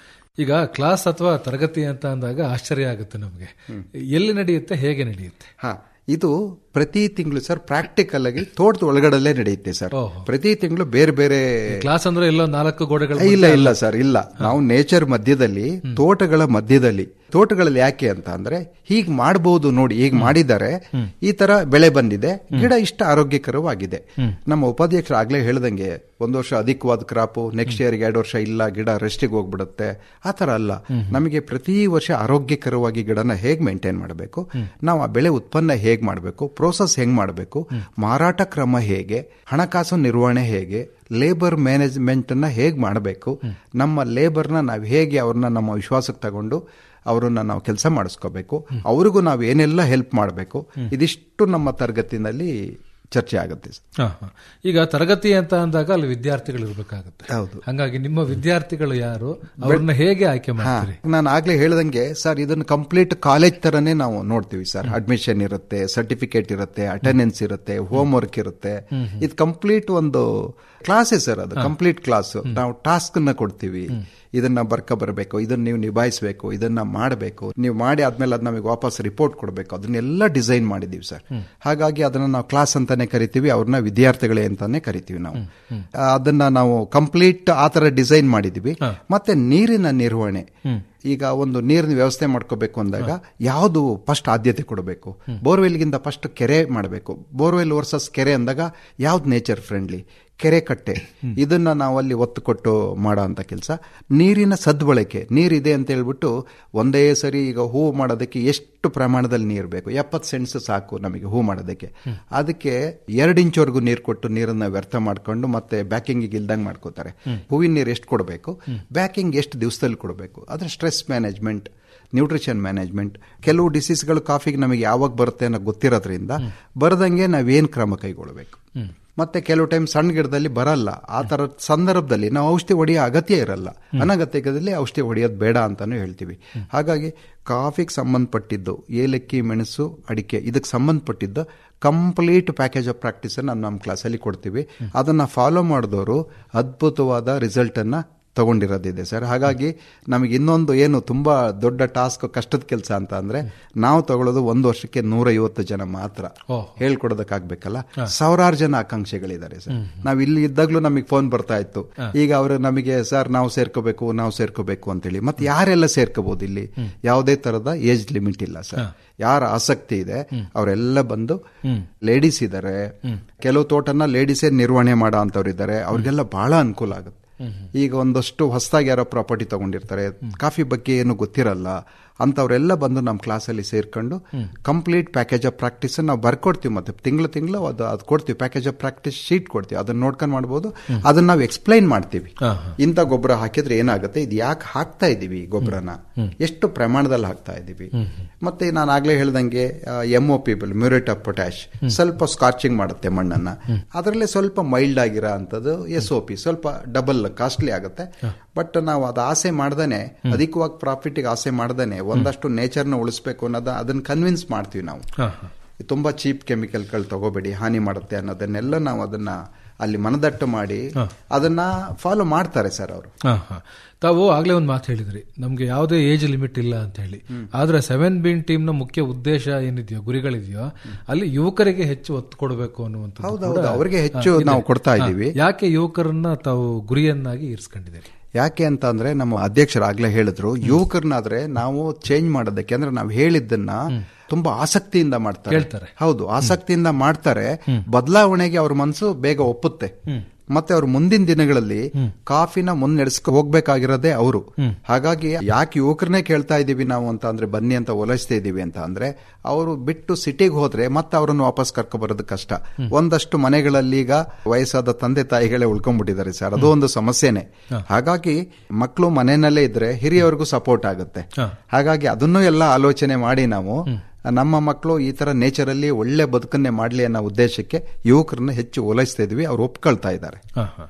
ಈಗ ಕ್ಲಾಸ್ ಅಥವಾ ತರಗತಿ ಅಂತ ಅಂದಾಗ ಆಶ್ಚರ್ಯ ಆಗುತ್ತೆ ನಮಗೆ ಎಲ್ಲಿ ನಡೆಯುತ್ತೆ ಹೇಗೆ ನಡೆಯುತ್ತೆ ಹಾ ಇದು ಪ್ರತಿ ತಿಂಗಳು ಸರ್ ಪ್ರಾಕ್ಟಿಕಲ್ ಆಗಿ ತೋಟದ ಒಳಗಡಲ್ಲೇ ನಡೆಯುತ್ತೆ ಸರ್ ಪ್ರತಿ ತಿಂಗಳು ಬೇರೆ ಬೇರೆ ಕ್ಲಾಸ್ ಅಂದ್ರೆ ಎಲ್ಲೋ ನಾಲ್ಕು ಗೋಡೆಗಳು ಇಲ್ಲ ಇಲ್ಲ ಸರ್ ಇಲ್ಲ ನಾವು ನೇಚರ್ ಮಧ್ಯದಲ್ಲಿ ತೋಟಗಳ ಮಧ್ಯದಲ್ಲಿ ತೋಟಗಳಲ್ಲಿ ಯಾಕೆ ಅಂತ ಅಂದ್ರೆ ಹೀಗ್ ಮಾಡಬಹುದು ನೋಡಿ ಹೀಗ್ ಮಾಡಿದ್ದಾರೆ ಈ ತರ ಬೆಳೆ ಬಂದಿದೆ ಗಿಡ ಇಷ್ಟ ಆರೋಗ್ಯಕರವಾಗಿದೆ ನಮ್ಮ ಉಪಾಧ್ಯಕ್ಷರು ಆಗ್ಲೇ ಹೇಳ್ದಂಗೆ ಒಂದು ವರ್ಷ ಅಧಿಕವಾದ ಕ್ರಾಪು ನೆಕ್ಸ್ಟ್ ಇಯರ್ಗೆ ಎರಡು ವರ್ಷ ಇಲ್ಲ ಗಿಡ ರೆಸ್ಟಿಗೆ ಹೋಗ್ಬಿಡುತ್ತೆ ಆ ತರ ಅಲ್ಲ ನಮಗೆ ಪ್ರತಿ ವರ್ಷ ಆರೋಗ್ಯಕರವಾಗಿ ಗಿಡನ ಹೇಗ್ ಮೇಂಟೈನ್ ಮಾಡಬೇಕು ನಾವು ಆ ಬೆಳೆ ಉತ್ಪನ್ನ ಹೇಗ್ ಮಾಡಬೇಕು ಪ್ರೋಸೆಸ್ ಹೆಂಗ್ ಮಾಡಬೇಕು ಮಾರಾಟ ಕ್ರಮ ಹೇಗೆ ಹಣಕಾಸು ನಿರ್ವಹಣೆ ಹೇಗೆ ಲೇಬರ್ ಮ್ಯಾನೇಜ್ಮೆಂಟ್ ಅನ್ನ ಹೇಗ್ ಮಾಡಬೇಕು ನಮ್ಮ ಲೇಬರ್ನ ನಾವು ಹೇಗೆ ಅವ್ರನ್ನ ನಮ್ಮ ವಿಶ್ವಾಸಕ್ಕೆ ತಗೊಂಡು ಅವರನ್ನ ನಾವು ಕೆಲಸ ಮಾಡಿಸ್ಕೋಬೇಕು ಅವ್ರಿಗೂ ನಾವು ಏನೆಲ್ಲ ಹೆಲ್ಪ್ ಮಾಡಬೇಕು ಇದಿಷ್ಟು ನಮ್ಮ ತರಗತಿನಲ್ಲಿ ಚರ್ಚೆ ಆಗುತ್ತೆ ಸರ್. ಹಾ, ಹಾ. ಈಗ ತರಗತಿ ಅಂತ ಅಂದಾಗ ಅಲ್ಲಿ ವಿದ್ಯಾರ್ಥಿಗಳು ಇರ್ಬೇಕಾಗುತ್ತೆ ಹೌದು. ಹಂಗಾಗಿ ನಿಮ್ಮ ವಿದ್ಯಾರ್ಥಿಗಳು ಯಾರು ಅವ್ರನ್ನ ಹೇಗೆ ಆಯ್ಕೆ ಹಾ, ಮಾಡ್ತೀರಿ ನಾನು ಆಗ್ಲೇ ಹೇಳ್ದಂಗೆ ಸರ್ ಇದನ್ನ ಕಂಪ್ಲೀಟ್ ಕಾಲೇಜ್ ತರನೇ ನಾವು ನೋಡ್ತೀವಿ ಸರ್ ಅಡ್ಮಿಷನ್ ಇರುತ್ತೆ ಸರ್ಟಿಫಿಕೇಟ್ ಇರುತ್ತೆ ಅಟೆಂಡೆನ್ಸ್ ಇರುತ್ತೆ ಹೋಮ್ ವರ್ಕ್ ಇರುತ್ತೆ ಇದು ಕಂಪ್ಲೀಟ್ ಒಂದು ಕ್ಲಾಸೇ ಸರ್ ಅದು ಕಂಪ್ಲೀಟ್ ಕ್ಲಾಸ್ ನಾವು ಟಾಸ್ಕ್ ನ ಕೊಡ್ತೀವಿ ಇದನ್ನ ಬರ್ಕ ಬರಬೇಕು ಇದನ್ನ ನೀವು ನಿಭಾಯಿಸಬೇಕು ಇದನ್ನ ಮಾಡಬೇಕು ನೀವು ಮಾಡಿ ಆದ್ಮೇಲೆ ಅದ್ ನಮಗೆ ವಾಪಸ್ ರಿಪೋರ್ಟ್ ಕೊಡಬೇಕು ಅದನ್ನೆಲ್ಲ ಡಿಸೈನ್ ಮಾಡಿದೀವಿ ಸರ್ ಹಾಗಾಗಿ ಅದನ್ನ ನಾವು ಕ್ಲಾಸ್ ಅಂತಾನೆ ಕರಿತೀವಿ ಅವ್ರನ್ನ ವಿದ್ಯಾರ್ಥಿಗಳೇ ಅಂತಾನೆ ಕರಿತೀವಿ ನಾವು ಆ, ಅದನ್ನ ನಾವು ಕಂಪ್ಲೀಟ್ ಆ ತರ ಡಿಸೈನ್ ಮಾಡಿದೀವಿ ಮತ್ತೆ ನೀರಿನ ನಿರ್ವಹಣೆ ಈಗ ಒಂದು ನೀರಿನ ವ್ಯವಸ್ಥೆ ಮಾಡ್ಕೋಬೇಕು ಅಂದಾಗ ಯಾವುದು ಫಸ್ಟ್ ಆದ್ಯತೆ ಕೊಡಬೇಕು ಬೋರ್ವೆಲ್ಗಿಂತ ಫಸ್ಟ್ ಕೆರೆ ಮಾಡಬೇಕು ಬೋರ್ವೆಲ್ ವರ್ಸಸ್ ಕೆರೆ ಅಂದಾಗ ಯಾವ್ದು ನೇಚರ್ ಫ್ರೆಂಡ್ಲಿ ಕೆರೆ ಕಟ್ಟೆ ಇದನ್ನ ನಾವು ಅಲ್ಲಿ ಒತ್ತು ಕೊಟ್ಟು ಮಾಡೋ ಅಂತ ಕೆಲಸ ನೀರಿನ ಸದ್ಬಳಕೆ ನೀರಿದೆ ಅಂತ ಹೇಳ್ಬಿಟ್ಟು ಒಂದೇ ಸರಿ ಈಗ ಹೂವು ಮಾಡೋದಕ್ಕೆ ಎಷ್ಟು ಪ್ರಮಾಣದಲ್ಲಿ ನೀರು ಬೇಕು ಎಪ್ಪತ್ತು ಸೆಂಟ್ಸ್ ಸಾಕು ನಮಗೆ ಹೂ ಮಾಡೋದಕ್ಕೆ ಅದಕ್ಕೆ ಎರಡು ಇಂಚ್ವರೆಗೂ ನೀರು ಕೊಟ್ಟು ನೀರನ್ನ ವ್ಯರ್ಥ ಮಾಡ್ಕೊಂಡು ಮತ್ತೆ ಬ್ಯಾಕಿಂಗಿಗೆ ಇಲ್ದಂಗೆ ಮಾಡ್ಕೋತಾರೆ ಹೂವಿನ ನೀರು ಎಷ್ಟು ಕೊಡಬೇಕು ಬ್ಯಾಕಿಂಗ್ ಎಷ್ಟು ದಿವಸದಲ್ಲಿ ಕೊಡಬೇಕು ಅದ್ರ ಸ್ಟ್ರೆಸ್ ಮ್ಯಾನೇಜ್ಮೆಂಟ್ ನ್ಯೂಟ್ರಿಷನ್ ಮ್ಯಾನೇಜ್ಮೆಂಟ್ ಕೆಲವು ಡಿಸೀಸ್ಗಳು ಕಾಫಿಗೆ ನಮಗೆ ಯಾವಾಗ ಬರುತ್ತೆ ಅನ್ನೋ ಗೊತ್ತಿರೋದ್ರಿಂದ ಬರದಂಗೆ ನಾವೇನು ಕ್ರಮ ಕೈಗೊಳ್ಳಬೇಕು ಮತ್ತೆ ಕೆಲವು ಟೈಮ್ ಸಣ್ಣ ಗಿಡದಲ್ಲಿ ಬರಲ್ಲ ಆ ತರ ಸಂದರ್ಭದಲ್ಲಿ ನಾವು ಔಷಧಿ ಹೊಡೆಯೋ ಅಗತ್ಯ ಇರಲ್ಲ ಅನಗತ್ಯದಲ್ಲಿ ಔಷಧಿ ಹೊಡೆಯೋದು ಬೇಡ ಅಂತಾನು ಹೇಳ್ತೀವಿ ಹಾಗಾಗಿ ಕಾಫಿಗೆ ಸಂಬಂಧಪಟ್ಟಿದ್ದು ಏಲಕ್ಕಿ ಮೆಣಸು ಅಡಿಕೆ ಇದಕ್ಕೆ ಸಂಬಂಧಪಟ್ಟಿದ್ದು ಕಂಪ್ಲೀಟ್ ಪ್ಯಾಕೇಜ್ ಆಫ್ ಪ್ರಾಕ್ಟೀಸ್ ನಾವು ನಮ್ಮ ಕ್ಲಾಸಲ್ಲಿ ಕೊಡ್ತೀವಿ ಅದನ್ನ ಫಾಲೋ ಮಾಡಿದವರು ಅದ್ಭುತವಾದ ರಿಸಲ್ಟ್ ಅನ್ನ ತಗೊಂಡಿರೋದಿದೆ ಸರ್ ಹಾಗಾಗಿ ನಮಗೆ ಇನ್ನೊಂದು ಏನು ತುಂಬಾ ದೊಡ್ಡ ಟಾಸ್ಕ್ ಕಷ್ಟದ ಕೆಲಸ ಅಂತ ಅಂದ್ರೆ ನಾವು ತಗೊಳ್ಳೋದು ಒಂದು ವರ್ಷಕ್ಕೆ ನೂರೈವತ್ತು ಜನ ಮಾತ್ರ ಓಹ್. ಹೇಳ್ಕೊಡೋದಕ್ಕಾಗ್ಬೇಕಲ್ಲ ಸಾವಿರಾರು ಜನ ಆಕಾಂಕ್ಷಿಗಳಿದ್ದಾರೆ ಸರ್ ನಾವ್ ಇಲ್ಲಿ ಇದ್ದಾಗ್ಲೂ ನಮಗೆ ಫೋನ್ ಬರ್ತಾ ಇತ್ತು ಈಗ ಅವರು ನಮಗೆ ಸರ್ ನಾವು ಸೇರ್ಕೋಬೇಕು ನಾವು ಸೇರ್ಕೋಬೇಕು ಅಂತೇಳಿ ಮತ್ತೆ ಯಾರೆಲ್ಲ ಸೇರ್ಕೋಬಹುದು ಇಲ್ಲಿ ಯಾವುದೇ ತರದ ಏಜ್ ಲಿಮಿಟ್ ಇಲ್ಲ ಸರ್ ಯಾರ ಆಸಕ್ತಿ ಇದೆ ಅವರೆಲ್ಲ ಬಂದು ಲೇಡೀಸ್ ಇದ್ದಾರೆ ಕೆಲವು ತೋಟನ ಲೇಡೀಸೇ ನಿರ್ವಹಣೆ ಮಾಡೋ ಅಂತವ್ರು ಇದ್ದಾರೆ ಅವ್ರಿಗೆಲ್ಲ ಬಹಳ ಅನುಕೂಲ ಆಗುತ್ತೆ ಈಗ ಒಂದಷ್ಟು ಹೊಸದಾಗಿ ಯಾರೋ ಪ್ರಾಪರ್ಟಿ ತಗೊಂಡಿರ್ತಾರೆ ಕಾಫಿ ಬಗ್ಗೆ ಏನು ಗೊತ್ತಿರಲ್ಲ ಅಂತವ್ರೆಲ್ಲ ಬಂದು ನಮ್ಮ ಕ್ಲಾಸಲ್ಲಿ ಸೇರ್ಕೊಂಡು ಕಂಪ್ಲೀಟ್ ಪ್ಯಾಕೇಜ್ ಆಫ್ ಪ್ರಾಕ್ಟೀಸ್ ನಾವು ಬರ್ಕೊಡ್ತೀವಿ ಮತ್ತೆ ತಿಂಗಳು ತಿಂಗಳು ಅದು ಅದು ಕೊಡ್ತೀವಿ ಪ್ಯಾಕೇಜ್ ಆಫ್ ಪ್ರಾಕ್ಟೀಸ್ ಶೀಟ್ ಕೊಡ್ತೀವಿ ಅದನ್ನ ನೋಡ್ಕೊಂಡು ಮಾಡ್ಬೋದು ಅದನ್ನ ನಾವು ಎಕ್ಸ್ಪ್ಲೈನ್ ಮಾಡ್ತೀವಿ ಇಂಥ ಗೊಬ್ಬರ ಹಾಕಿದ್ರೆ ಏನಾಗುತ್ತೆ ಇದು ಯಾಕೆ ಹಾಕ್ತಾ ಇದೀವಿ ಈ ಗೊಬ್ಬರನ ಎಷ್ಟು ಪ್ರಮಾಣದಲ್ಲಿ ಹಾಕ್ತಾ ಇದೀವಿ ಮತ್ತೆ ನಾನು ಆಗ್ಲೇ ಹೇಳ್ದಂಗೆ M O P muriate of potash ಸ್ವಲ್ಪ ಸ್ಕಾರ್ಚಿಂಗ್ ಮಾಡುತ್ತೆ ಮಣ್ಣನ್ನ ಅದರಲ್ಲೇ ಸ್ವಲ್ಪ ಮೈಲ್ಡ್ ಆಗಿರೋ ಅಂತದ್ದು ಎಸ್ ಒ ಪಿ ಸ್ವಲ್ಪ ಡಬಲ್ ಕಾಸ್ಟ್ಲಿ ಆಗುತ್ತೆ ಬಟ್ ನಾವು ಅದು ಆಸೆ ಮಾಡ್ದೇನೆ ಅಧಿಕವಾಗಿ ಪ್ರಾಫಿಟ್ಗೆ ಆಸೆ ಮಾಡ್ದೇನೆ ಒಂದಷ್ಟು ನೇಚರ್ನ ಉಳಿಸ್ಬೇಕು ಅನ್ನೋದ ಅದನ್ನ ಕನ್ವಿನ್ಸ್ ಮಾಡ್ತೀವಿ ನಾವು ಹಾ, ಹಾ. ತುಂಬಾ ಚೀಪ್ ಕೆಮಿಕಲ್ಗಳು ತಗೋಬೇಡಿ ಹಾನಿ ಮಾಡುತ್ತೆ ಅನ್ನೋದನ್ನೆಲ್ಲ ನಾವು ಅದನ್ನ ಅಲ್ಲಿ ಮನದಟ್ಟು ಮಾಡಿ ಅದನ್ನ ಫಾಲೋ ಮಾಡ್ತಾರೆ ಸರ್ ಅವರು ಹಾ, ಹಾ. ತಾವು ಆಗ್ಲೇ ಒಂದು ಮಾತು ಹೇಳಿದ್ರಿ ನಮ್ಗೆ ಯಾವುದೇ ಏಜ್ ಲಿಮಿಟ್ ಇಲ್ಲ ಅಂತ ಹೇಳಿ ಆದ್ರೆ ಸೆವೆನ್ ಬೀನ್ ಟೀಮ್ ನ ಮುಖ್ಯ ಉದ್ದೇಶ ಏನಿದೆಯೋ ಗುರಿಗಳಿದೆಯೋ ಅಲ್ಲಿ ಯುವಕರಿಗೆ ಹೆಚ್ಚು ಒತ್ತು ಕೊಡಬೇಕು ಅನ್ನುವಂಥದ್ದು ಹೌದೌದು ಕೂಡ, ಅವರಿಗೆ ಹೆಚ್ಚು ಆ, ಇದೆ. ನಾವು ಕೊಡ್ತಾ ಹಾ. ಇದ್ದೀವಿ ಯಾಕೆ ಯುವಕರನ್ನ ತಾವು ಗುರಿಯನ್ನಾಗಿ ಇರಿಸ್ಕೊಂಡಿದ್ದೀರಿ ಯಾಕೆ ಅಂತ ಅಂದ್ರೆ ನಮ್ಮ ಅಧ್ಯಕ್ಷರು ಆಗ್ಲೇ ಹೇಳಿದ್ರು ಯುವಕರನ್ನಾದ್ರೆ ನಾವು ಚೇಂಜ್ ಮಾಡೋದಕ್ಕೆ ಅಂದ್ರೆ ನಾವು ಹೇಳಿದ್ದನ್ನ ತುಂಬಾ ಆಸಕ್ತಿಯಿಂದ ಮಾಡ್ತಾರೆ ಕೇಳ್ತಾರೆ. ಹೌದು ಆಸಕ್ತಿಯಿಂದ ಮಾಡ್ತಾರೆ ಬದಲಾವಣೆಗೆ ಅವ್ರ ಮನಸ್ಸು ಬೇಗ ಒಪ್ಪುತ್ತೆ ಮತ್ತೆ ಅವ್ರು ಮುಂದಿನ ದಿನಗಳಲ್ಲಿ ಕಾಫಿನ ಮುನ್ನಡೆಸ್ಕೊ ಹೋಗ್ಬೇಕಾಗಿರೋದೇ ಅವರು ಹಾಗಾಗಿ ಯಾಕೆ ಯುವಕರನ್ನೇ ಕೇಳ್ತಾ ಇದೀವಿ ನಾವು ಅಂತ ಅಂದ್ರೆ ಬನ್ನಿ ಅಂತ ಒಲೈಸ್ತಾ ಇದೀವಿ ಅಂತ ಅಂದ್ರೆ ಅವರು ಬಿಟ್ಟು ಸಿಟಿಗೆ ಹೋದ್ರೆ ಮತ್ತೆ ಅವರನ್ನು ವಾಪಸ್ ಕರ್ಕೊ ಬರೋದು ಕಷ್ಟ ಒಂದಷ್ಟು ಮನೆಗಳಲ್ಲಿ ಈಗ ವಯಸ್ಸಾದ ತಂದೆ ತಾಯಿಗಳೇ ಉಳ್ಕೊಂಡ್ಬಿಟ್ಟಿದ್ದಾರೆ ಸರ್ ಅದು ಒಂದು ಸಮಸ್ಯೆನೆ ಹಾಗಾಗಿ ಮಕ್ಕಳು ಮನೆಯಲ್ಲೇ ಇದ್ರೆ ಹಿರಿಯವ್ರಿಗೂ ಸಪೋರ್ಟ್ ಆಗುತ್ತೆ ಹಾಗಾಗಿ ಅದನ್ನು ಎಲ್ಲ ಆಲೋಚನೆ ಮಾಡಿ ನಾವು ನಮ್ಮ ಮಕ್ಕಳು ಈ ತರ ನೇಚರಲ್ಲಿ ಒಳ್ಳೆ ಬದುಕನ್ನೇ ಮಾಡಲಿ ಅನ್ನೋ ಉದ್ದೇಶಕ್ಕೆ ಯುವಕರನ್ನ ಹೆಚ್ಚು ಓಲೈಸ್ತಾ ಇದೀವಿ ಅವ್ರು ಒಪ್ಕೊಳ್ತಾ ಇದ್ದಾರೆ